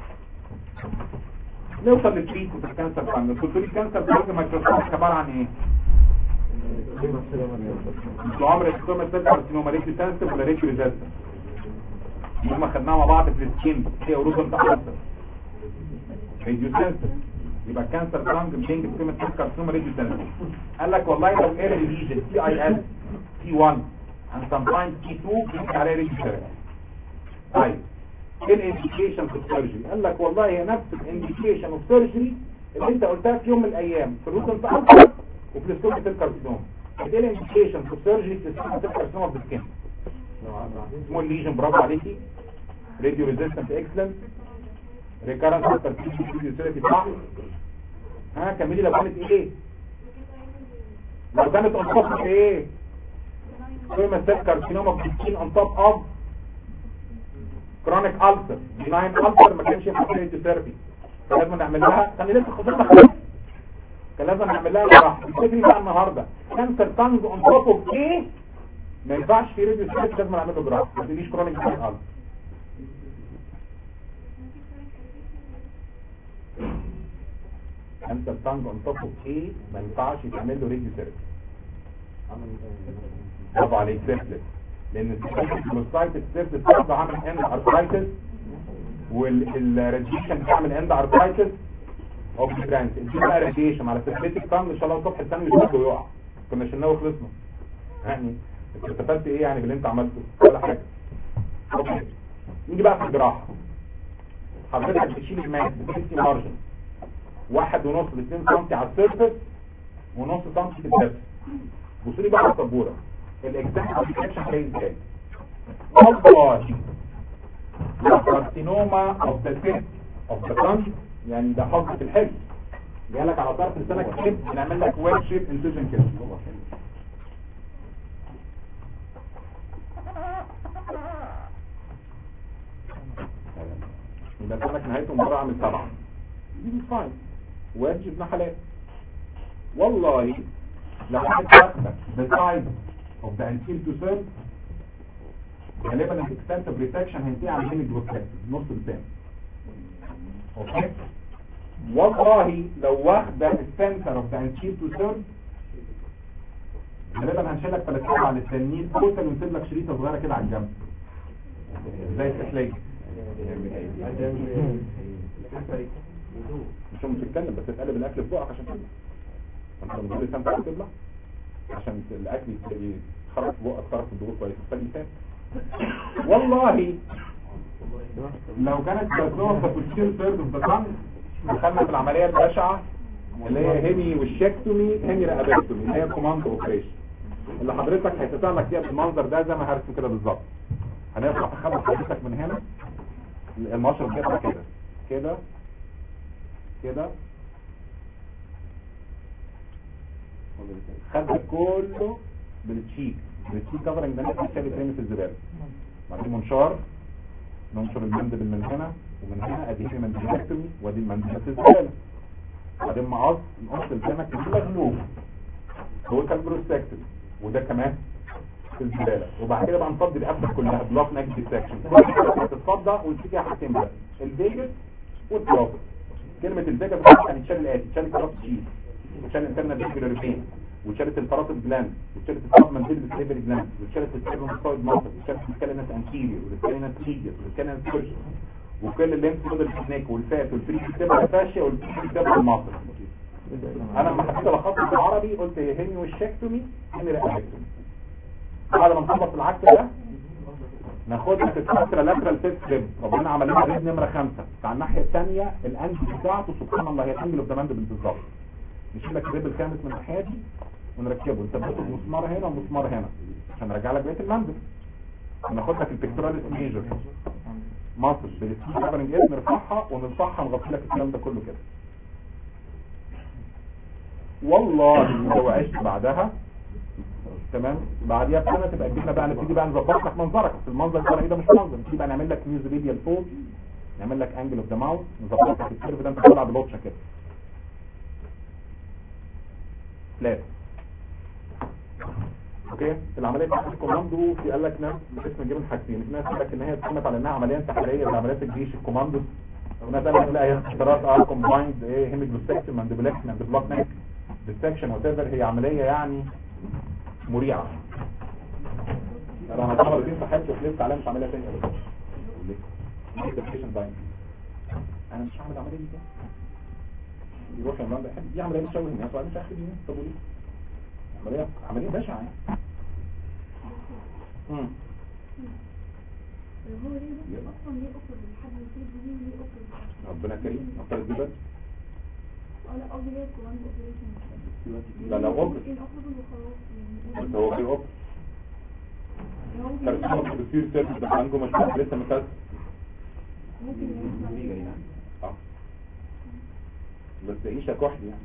نوصل للتريتمنت الكانسر تانج قلت لي الكانسر تانج مايكروسكوب عباره عن ايه؟ مش عمر الكتوما سيل كارسينوما ريكي سنسيف ولا ريكي ريزيستنت هما خدناها مع بعض في السكين هي اوروبا بتاع كانسر راديو سنسيف يبقى كانسر تانج بينج كتوما سيل كارسينوما راديو سنسيف قال لك والله لو ايه ليجن تي اي اس تي 1 and sometimes تي 2 بيجي عليها راديو سنسيف طيب ايه الانديكيشن في السيرجري قال لك والله هي نفس الانديكيشن اوف سيرجري اللي انت قلتها في يوم من الايام في الروتين تاكل وفي الستومك الكارسينوم ايه الانديكيشن في السيرجري في الستومك الكارسينوم في السكين سمول ليجن برافو عليكي راديو ريزيستنت اكسلنت ريكارنس ترتيب ثيرابي صح ها كملي لو كانت ايه لو كانت انصاف ايه كويما سيل كارسينوما في السكين انصاف اب كرونيك ألسر بناين ألسر ما كانش ينفع ثيرابي فلازم نعمل لها كان لسه خطتنا خلاص كان لازم نعمل لها جراحه الفكرة بقى النهارده كانسر تانج اون توب اوف ايه ما ينفعش في ريديو ثيرابي لازم نعمل له جراحه ما تجيش كرونيك بناين ألسر كانسر تانج اون توب اوف ايه ما ينفعش يتعمل له ريديو ثيرابي برافو عليك سيرفلت لان السايت السيرفلت برضه عامل اند ارثرايتس والراديشن بتعمل اند ارثرايتس او برانش دي بقى راديشن على سيرفلتك تانج ان شاء الله الصبح الثاني مش برضه يقع كنا شلناه وخلصنا يعني انت استفدت ايه يعني باللي انت عملته ولا حاجه اوكي نيجي بقى في الجراحه حضرتك بتشيل الماس بتشيل مارجن واحد ونص ل 2 سم على السيرفس ونص سم في الدبس بصوا لي بقى على السبوره الاكزامبل ابلكيشن جاي ازاي والله لو كارسينوما اوف ذا تيب اوف ذا tongue يعني ده حظ في الحلم جالك على طرف لسانك كده بنعمل لك ويل شيب انسيجن كده يبقى لسانك نهايته مره عامل سبعه دي فاين ويدج ابن حلال والله لو واحد واخدك بسايد اوف ذا انتيل تو سيرف غالبا الاكستنسيف ريسكشن هينتهي على الهيمي جلوكات نص لسان اوكي والله لو واخده السنتر اوف ذا انتيل تو سيرف غالبا هنشيلك فلسفه على التنين توتال ونسيب لك شريطه صغيره كده على الجنب زي السحليه مش هم تتكلم بس تقلب الاكل في بقك عشان تبلع انت لما تقول لسان تعرف تبلع عشان الاكل يتخرج في بقك تعرف الضغوط كويس محتاج لسان والله لو كانت بزنوه في الكوتشين سيرد اوف ذا تانج دخلنا في العمليه البشعه اللي هي هيمي والشكتومي هيمي رقبكتومي اللي هي كوماند اوبريشن اللي حضرتك هيتطلع لك فيها بالمنظر ده زي ما هرسم كده بالظبط هنرفع تخبط حضرتك من هنا المشرب كده كده كده كده خدك كله بالتشيك بالتشيك كفرنج ده نفسه شايل تاني في الزباله بعدين منشار ننشر المندبل من هنا ومن هنا ادي هنا مندبلكتومي وادي المندبل في الزباله بعدين مقص نقص الجنك مغلوب هو كان بروستكتومي وده كمان في الزباله وبعد كده بقى نفضي القفله كلها بلوك نيك ديسكشن تتفضى ونسيب حاجتين بقى الفيجاس والبروفيت كلمه الفيجاس بتاعتها هنتشال الاتي تشال الكراس شيت وتشال الانترنال فيجولار ريفين وشالت الباراتيد جلاند وشالت السب مانديبل سليفري جلاند وشالت السيرفوسايد ماسل وشالت الكالينس انتيريور والكالينس ميديس والكالينس سيرجن وكل الليمف نودل السنيك والفات والفري بتبقى فاشيا والفري بتبقى الماسل انا لما حبيت الخصها بالعربي قلت هي هيمي والشكتومي هيمي رقبكتومي بعد ما نخلص العكس ده ناخدها في الكاترا لاترال فيت ريب ربنا عمل لنا ريب نمره خمسة على الناحيه الثانيه الانجل بتاعته سبحان الله هي الانجل اوف ذا ماندبل بالظبط نشيل لك الريب الخامس من الناحيه دي ونركبه نثبته بمسمار هنا ومسمار هنا عشان نرجع لك بقيه الماندبل وناخد لك البكتوراليس ميجر مصر بالسكي كفرنج ايه نرفعها ونرفعها نغطي لك الكلام ده كله كده والله لو عشت بعدها تمام بعديها بسنه تبقى تجيبنا بقى نبتدي بقى نظبط لك منظرك بس المنظر الفرعي ده مش منظر نبتدي بقى نعمل لك نيوز ريديال فوق نعمل لك انجل اوف ذا ماوث نظبط لك الكيرف ده انت طالع بلوتشه كده فلات اوكي العمليه بتاعت الكوماندو في قال لك ناس باسم جيب حاجتين في ناس قال لك ان هي اتكلمت على انها عمليه انتحاريه زي عمليات الجيش الكوماندو وناس قال لك لا هي اختراق اه كومبايند ايه هيميجلوسكشن ماندبلكشن اند بلوك نيك ديسكشن وات هي عمليه يعني مريعة انا هتعمل دي صحيح وخلفت عليها مش عاملها تاني ابدا ليه ديفيشن داين انا مش هعمل عمليه دي تاني يروح يا مان بحب دي عمليه تشوه الناس وبعدين مش هاخد يوم طب وليه عمليه عمليه بشعه يعني امم هو ليه بس اصلا ليه اخرج لحد ما يصير ليه ليه اخرج ربنا كريم نفترض دي بس اه لا قصدي ليه كمان اوبريشن لا لا غلط ممكن اخرج وخلاص يعني بس هو في اوبر هو ممكن كارسينوما بتصير سيرفس ده عنده مش لسه مكسر ممكن يحصل اه بس عيشة كحل يعني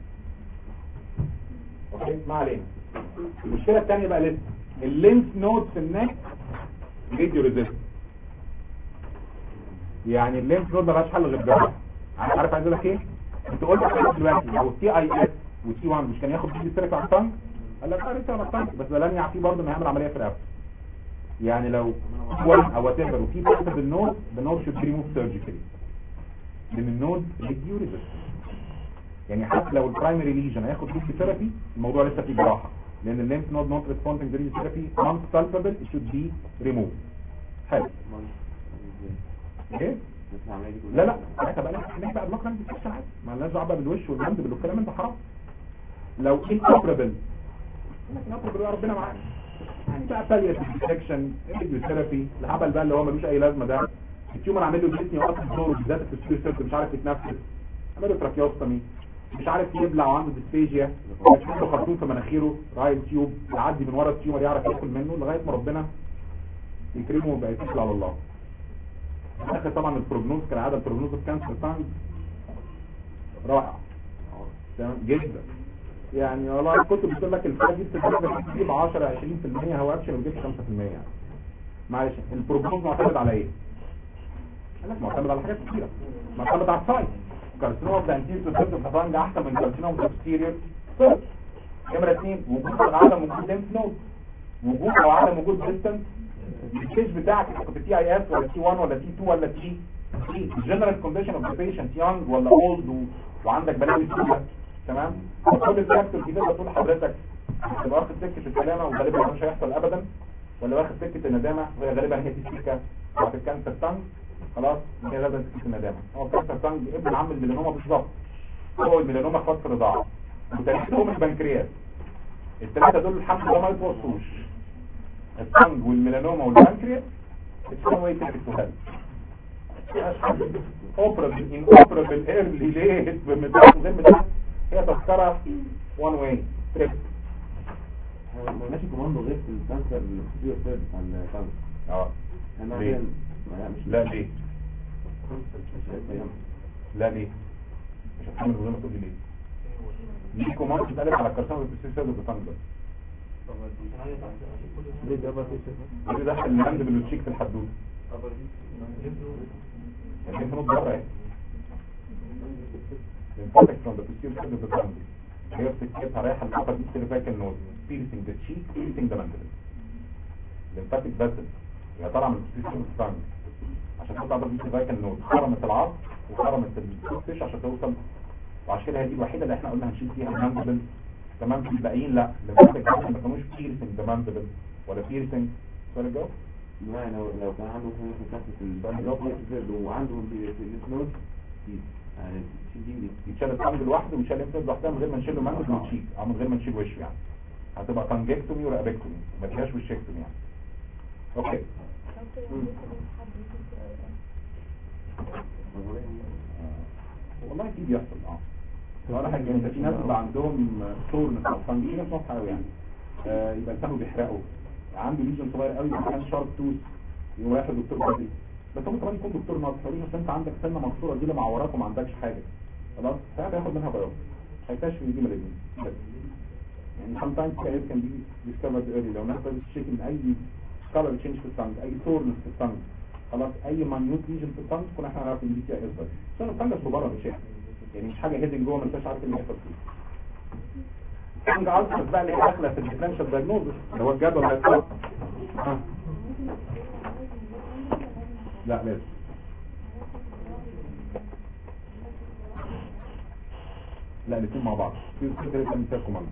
اوكي ما علينا المشكلة الثانية بقى لسه اللينف نود في النك راديو ريزيست يعني اللينف نود ملهاش حل غير جراحة عارف عايز اقول لك ايه انت قلت حاجه دلوقتي لو التي اي اس والتي 1 مش كان ياخد بيجي سيرك على الطنج قال لك اه لسه على الطنج بس ده لن يعفيه برضه انه يعمل عمليه في الرقبه يعني لو 1 او وات ايفر وفي بارت بالنود بالنود شود ريموف سيرجيكالي لان النود ريديو ريزيست يعني حتى لو البرايمري ليجن هياخد بيجي ثيرابي الموضوع لسه فيه جراحه لان الليمف نود نوت ريسبوندنج ريديو ثيرابي نون سالفبل شود بي ريموف حلو ايه لا لا ساعتها بقى هناك بقى بلوك لاند ديسكشن عادي ما لناش دعوه بقى بالوش والمندبل والكلام ده حرام لو انوبرابل لكن اوبرابل يا ربنا معاك يعني بقى باليت ديسكشن راديوثيرابي الهبل بقى اللي هو ملوش اي لازمه ده التيومر عامل له جسمي وقف الدور بالذات في السبير سيرت مش عارف يتنفس عامل له تراكيوستومي مش عارف يبلع وعنده ديسفيجيا يكتب له خرطوم في مناخيره رايل تيوب يعدي من ورا التيومر يعرف ياكل منه لغايه ما ربنا يكرمه ويبقى يتكل على الله في الاخر طبعا البروجنوز كالعاده البروجنوز في كانسر تانج رائع تمام جدا يعني والله الكتب بتقول لك الفئه دي بتتجاب تجيب 10 20% هو اكشن ما بتجيبش 5% يعني معلش البروجنوز معتمد على ايه؟ قال لك معتمد على حاجات كتيره معتمد على السايز كارسينوما اوف ذا انتيريور سيرفيس اوف ذا احسن من كارسينوما اوف ذا posterior surface. نمرة اثنين وجود او عدم وجود ليمف نود وجود او عدم وجود ديستنس الكيس بتاعك انت كنت تي اي اس ولا تي 1 ولا تي 2 ولا تي 3 الجنرال كونديشن اوف ذا بيشنت يونج ولا اولد وعندك بلاوي سوداء تمام كل الفاكتور دي تقدر تقول لحضرتك تبقى واخد سكه السلامه وغالبا ده مش هيحصل ابدا ولا واخد سكه الندامه وهي غالبا هي دي السكه بتاعت الكانسر تانج خلاص هي غالبا سكه الندامه هو الكانسر تانج ابن عم الميلانوما بالظبط هو الميلانوما خاص رضاعه وتاريخهم البنكرياس الثلاثه دول الحمد لله ما يتوصوش التانج والميلانوما والبنكرياس it's no way ticket to hell operable inoperable early late بمتاح غير متاح هي تذكرة one way trip ما ماشي كوماندو غير في الكانسر الفيديو سيرفيس بتاع الكانسر اه انا ليه؟ عشان لا مش لا ليه مش هيبقى لا ليه مش هتحمل من غير ما تقول لي ليه ليه كوماندو بتتقلب على الكرسان والبسيس سيرفيس بتاعك بس ليه ده بقى في ليه دخل الهاند بالوتشيك في الحدود يعني انت نط بره اهي الانفكت from the posterior side of the tongue هي بتتكتها رايحه للابر دي سيرفايكال نود piercing the cheek piercing the mandible lymphatic vessel هي طالعه من البوستيريور side of the tongue عشان تطلع ابر دي سيرفايكال نود خرمت العظم وخرمت الفيش عشان توصل وعشان كده هي دي الوحيده اللي احنا قلنا هنشيل فيها الماندبل تمام في الباقيين لا lymphatic vessel ما كانوش piercing the mandible ولا piercing سؤال الجواب بمعنى لو لو كان عنده مثلا كانسر في الفيديو وعنده في في النود يعني تشيل دي ودي يتشال الطنج لوحده ويتشال الانفلاد لوحدها من غير ما نشيل له مانجل وتشيك او من غير ما نشيل وشه يعني هتبقى طنجكتومي ورقبكتومي ما فيهاش وشكتومي يعني اوكي والله في بيحصل اه ولا حاجه انت في ناس بيبقى عندهم سورنس او طنج في ناس واضحه قوي يعني آه، يبقى لسانه بيحرقه عنده ليجن صغير قوي كان شارب توث يقوم رايح للدكتور بدري بس هو كمان يكون دكتور ناصر يقول له انت عندك سنه مكسوره دي معوراك وما عندكش حاجه خلاص ساعات ياخد منها بياض هيكتشف ان دي مالجنس بس يعني sometimes كان can be discovered early لو ناس بدأت تشتكي من اي color change في التانج اي soreness في التانج خلاص اي minute lesion في التانج كنا احنا نعرف ان دي فيها اثبات عشان التانج اصله بره مش يعني يعني مش حاجه هيدنج جوه ما انتش عارف ايه اللي هيحصل فيه التانج الترس بقى اللي هي داخله في الديفرنشال دايجنوزس اللي هو الجدول اللي هيتحط ها. لا لازم لا الاثنين مع بعض في فكره كان فيها كوماند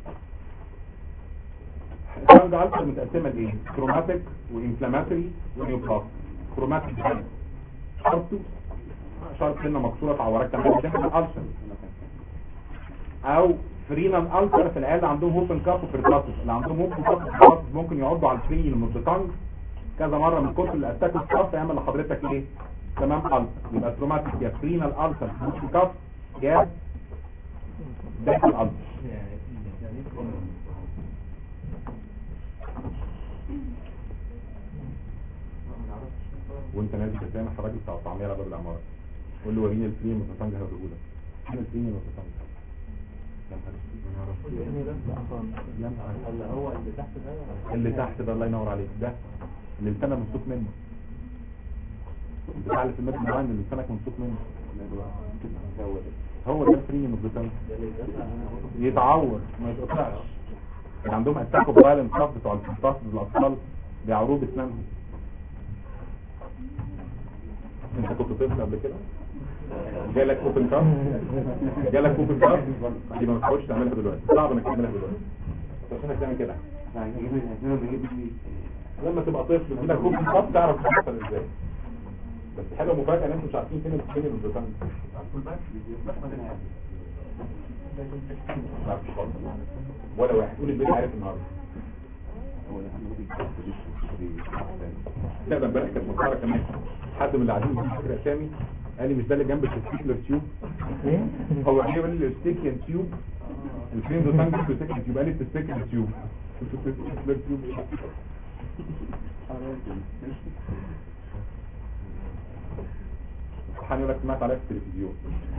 الكلام ده الفر متقسمه لايه كروماتيك وانفلاماتوري ونيوبلاست كروماتيك يعني شرطه شرط سنه مكسوره تعورات كمان ده الالسر او فرينال السر في العيال اللي عندهم هوبن كاب وفيرتاسس اللي عندهم هوبن كاب وفيرتاسس ممكن يقعدوا على الفرين من التانج كذا مره من كتر الاتاك والكاف يعمل لحضرتك ايه تمام السر يبقى تروماتيك يا فرينال السر هوبن كاب يا داخل الالسر وانت نازل قدام الراجل بتاع الطعميه على باب العماره قول له وريني الفريم المتسانج هوريهولك فين الفريم المتسانج يا نهار اسود. يا نهار اسود. اللي هو اللي تحت ده اللي تحت ده الله ينور عليك ده اللي لسانك ممسوك منه البتاع اللي في المتر معين اللي لسانك ممسوك منه هو ده الفريم المتسانج ده اللي دخل يتعور ما يتقطعش كان عندهم اتاكو فايلنس صف بتوع الفلسفه الاطفال بيعوروه باسنانهم انت كنت طفل قبل كده جالك اوبن كاب جالك اوبن كاب دي ما تحاولش تعملها دلوقتي صعب انك تعملها دلوقتي بس عشان تعمل كده لما تبقى طفل يجيلك اوبن كاب تعرف تحصل ازاي بس حاجه مفاجاه ان انتوا مش عارفين فين فين البريطاني ما فيش خالص ولا واحد قول البيت عارف النهارده لا ده امبارح كانت مسخره كمان حد من اللي قاعدين مش فاكر اسامي قال لي مش ده اللي جنب التستيكلر تيوب هو قال لي التستيكلر تيوب الفين ده تانك التستيكلر تيوب قال لي التستيكلر تيوب التستيكلر تيوب الصحان يقول لك سمعت عليها في التلفزيون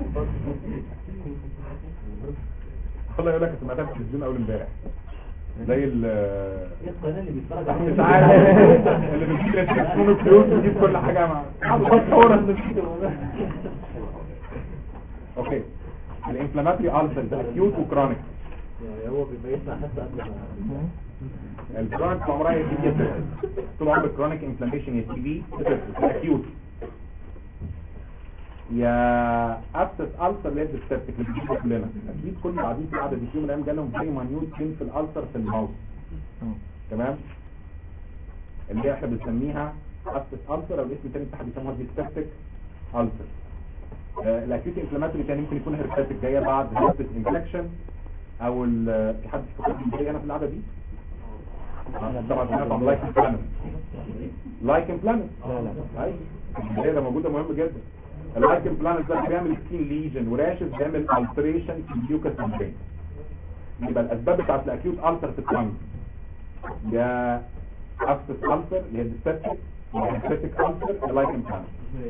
والله يقول لك سمعتها في التلفزيون اول امبارح زي ال ايه القناه اللي بيتفرج مش عارف اللي بيجيب التلفزيون فلوس ويجيب كل حاجه مع اوكي الانفلاماتوري السر اكيوت وكرونيك يعني هو بيبقى يسمع حتى قبل ما الكرونيك عمرها يا سي بي طول عمر الكرونيك انفلاميشن يا سي بي اكيوت يا ابسس السر اللي هي الديسترتيك اللي بتجيبها كلنا اكيد كل اللي قاعدين في القعده دي في يوم من الايام جالهم زي مانيوت فين في الالسر في الماوس تمام اللي هي احنا بنسميها ابسس السر او الاسم الثاني بتاعها بيسموها ديسترتيك السر الاكيوت انفلاماتوري كان يمكن يكون هيرباتيك جايه بعد هيربس انفكشن او ال- في حد فكر زي انا في القعده دي آه، طبعا سمعت عن لايكن بلانت لايكن بلانت لا لا ايوه البدايه ده موجوده مهم جدا اللايكن بلانت ده بيعمل سكين ليجن وراشز بيعمل التريشن في اليوكاس ممبرين يبقى الاسباب بتاعت الاكيوت التر في التانج يا ابسس التر اللي هي الديستاتيك الديستاتيك التر اللايكن بلانت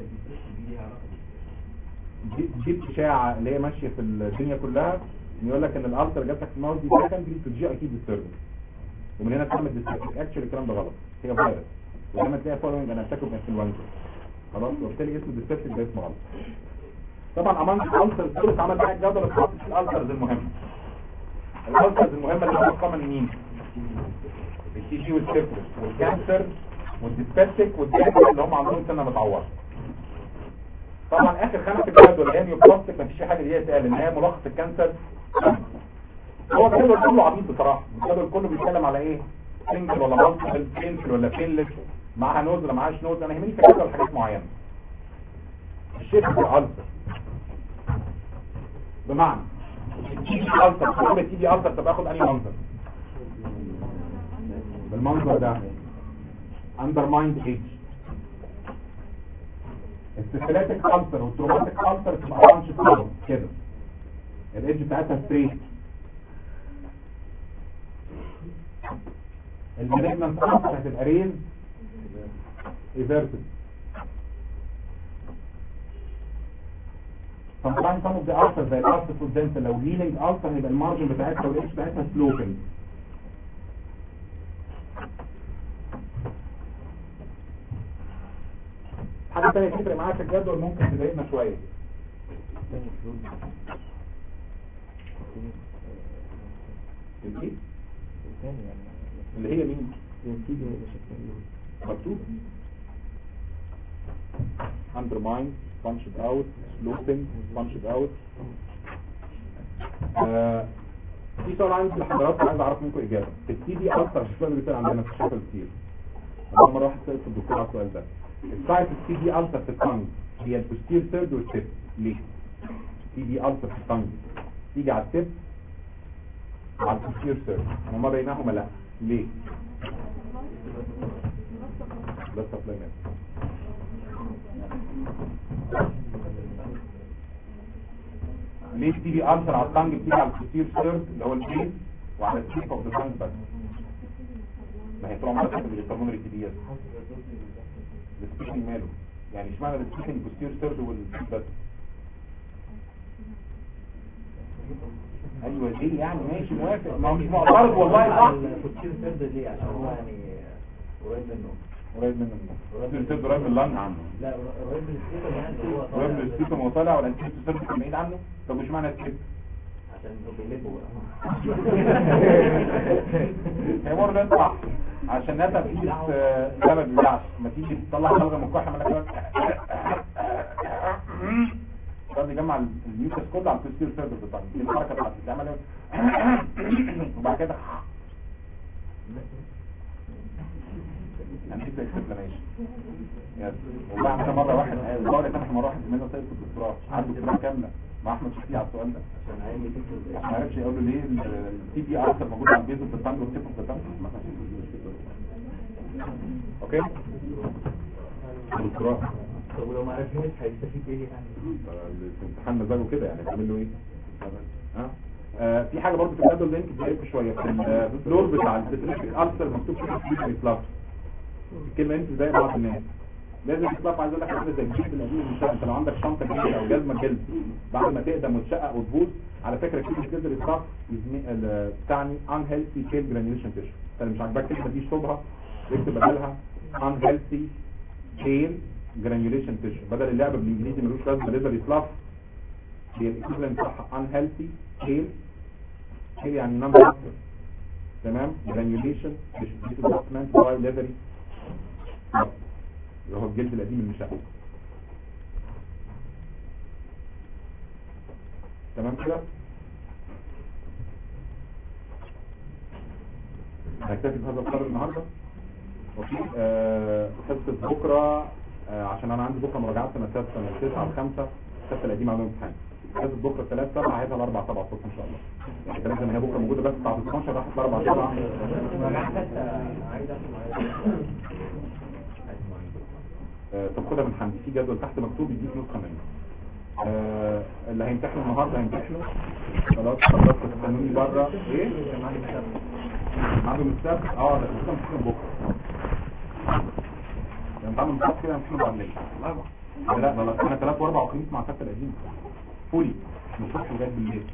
دي دي الاشاعه اللي هي ماشيه في الدنيا كلها ان يقول لك ان الالتر جات لك في الماوس دي سكندري تو جي اي تي ديستربنس ومن هنا تعمل ديستربنس اكشلي الكلام ده غلط هي فيروس ولما تلاقي فولوينج انا اتاكل انفلونزا خلاص وبالتالي اسم ديستربنس ده اسمه غلط طبعا امانج الالتر دول اتعمل بقى الجدول الخاص بالالترز المهمه الالترز المهمه اللي هم كومن مين السي جي والسيفلس والكانسر والديسبيبتيك والديابيتس اللي هم عندهم سنه متعوره طبعا اخر خانه في الجدول اللي هي نيوبلاستيك مفيش حاجه دي اتقال ان هي ملخص الكانسر هو الجدول كله عبيط بصراحه الجدول كله بيتكلم على ايه سنجل ولا مالتيبل بينفل ولا بينلس معاها نوز ولا معاهاش نوز انا يهمني في الجدول حاجات معينه الشيفت الالتر بمعنى التي دي التر كل التي دي التر طب اخد انهي منظر بالمنظر ده undermined age السيستلاتيك ألسر والتروماتيك ألسر تبقى بانش كده كده الايدج بتاعتها ستريت المالجنانت ألسر هتبقى ريز ايفيرتد sometimes some of the ulcers زي الألسر في الدنت لو healing ulcer هيبقى المارجن بتاعتها والايدج بتاعتها sloping حاجة تانية تفرق معاك في الجدول ممكن تضايقنا شوية الايه؟ اللي هي مين؟ مكتوب undermine punched out sloping punched out آه، في سؤال عندي لحضراتكم عايز اعرف منكم اجابه السي دي اكتر السؤال اللي بيسال عندنا في الشغل كتير انا مره واحد سالت الدكتور على السؤال ده السايت السي دي التر في التانج هي البوستير ثيرد والتيب ليه سي دي التر في التانج تيجي على التيب على البوستير ثيرد انا مره بينهما لا ليه ده سبلمنت ليه بتيجي التر على التانج بتيجي على البوستير ثيرد اللي هو البيز وعلى التيب اوف ذا تانج بس ما هي طول عمرها كانت بالبلمونري تي دي اس السبيشن ماله يعني اشمعنى السبيشن بوستير ثيرد والبيز بس ايوه ليه يعني ماشي موافق ما هو مش معترض والله صح الكوتشين سيرد ليه عشان هو يعني قريب منه قريب منه البوستير ثيرد قريب من اللنج عنه لا قريب من السيرة يعني هو قريب من السبيشن وهو طالع ولا السبيشن ثيرد كان بعيد عنه طب مش معنى السبيشن عشان هو بيلفوا هي مرة ده صح عشان نتا في سبب بتاعش ما تيجي تطلع حلقة من الكحة مالك تقعد يجمع الميوكس كله على البوستير سيرفر بتاعك دي الحركة بتاعت بتعمل وبعد كده هنجيب اكسبلانيشن والله عندنا مرة واحد والله كان مرة واحد زميلنا سيد في الدكتوراه عنده دكتوراه كاملة مع احمد شفيع على السؤال ده عشان عايز يكتب ما عرفش يقول له ليه التي دي ارثر موجود على البيز في التانجو والتيب في التانجو اوكي دكتوراه طب ولو ما عرفناش هيستفيد ايه يعني الامتحان مزاجه كده يعني تعمل له ايه ها آه في حاجه برضه في الجدول لينك بتعرف شويه في ال- في الفلور بتاع الديسلكتيك ارثر مكتوب فيه سبيشال كلاس الكلمه انت زي بعض الناس لازم الاصلاف عايز اقول لك حاجه زي الجلد القديم المشقق انت لو عندك شنطه جلد او جزمه جلد بعد ما تقدم وتشقق وتبوظ على فكره كلمه جلد الاصلاف تعني unhealthy tail granulation tissue انت مش عاجباك الكلمه دي اشطبها اكتب بدلها unhealthy tail granulation tissue بدل اللعبه بالانجليزي ملوش لازمه ليزر اصلاف هي الايكوفالنت بتاعها unhealthy tail tail يعني نمبر تمام granulation tissue دي development by leathery اللي هو الجلد القديم المشقق تمام كده هنكتفي بهذا القدر النهارده وفي آه، حصه بكره آه، عشان انا عندي بكره مراجعات سنه 6 سنه 9 5 6 القديم عندهم امتحان حصه بكره 3 7 هيبقى الاربع 7 الصبح ان شاء الله يعني 3 زي ما هي بكره موجوده بس بتاعت 12 راحت الاربع 7 عايز اخد آه، طب خدها من حمدي في جدول تحت مكتوب يديك نسخه منه آه، اللي هيمتحنوا النهارده هيمتحنوا خلاص خلاص تستنوني بره ايه معاهم السبت اه ده كده امتحان بكره يعني تعمل السبت كده امتحان بعد الليل لا لا لا انا 3 و4 وخميس مع السبت القديم فولي من الصبح لغايه بالليل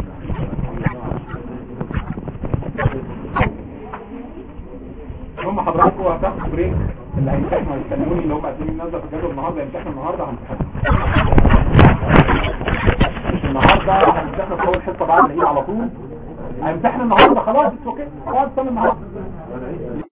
هم حضراتكم هتاخدوا بريك اللي هيمتحنوا هيستنوني اللي هم قاعدين نازله في الجدول النهارده هيمتحنوا النهارده هنمتحن النهارده هنمتحن في اول حصه بعد العيد على طول هيمتحن النهارده خلاص اوكي خلاص استنى النهارده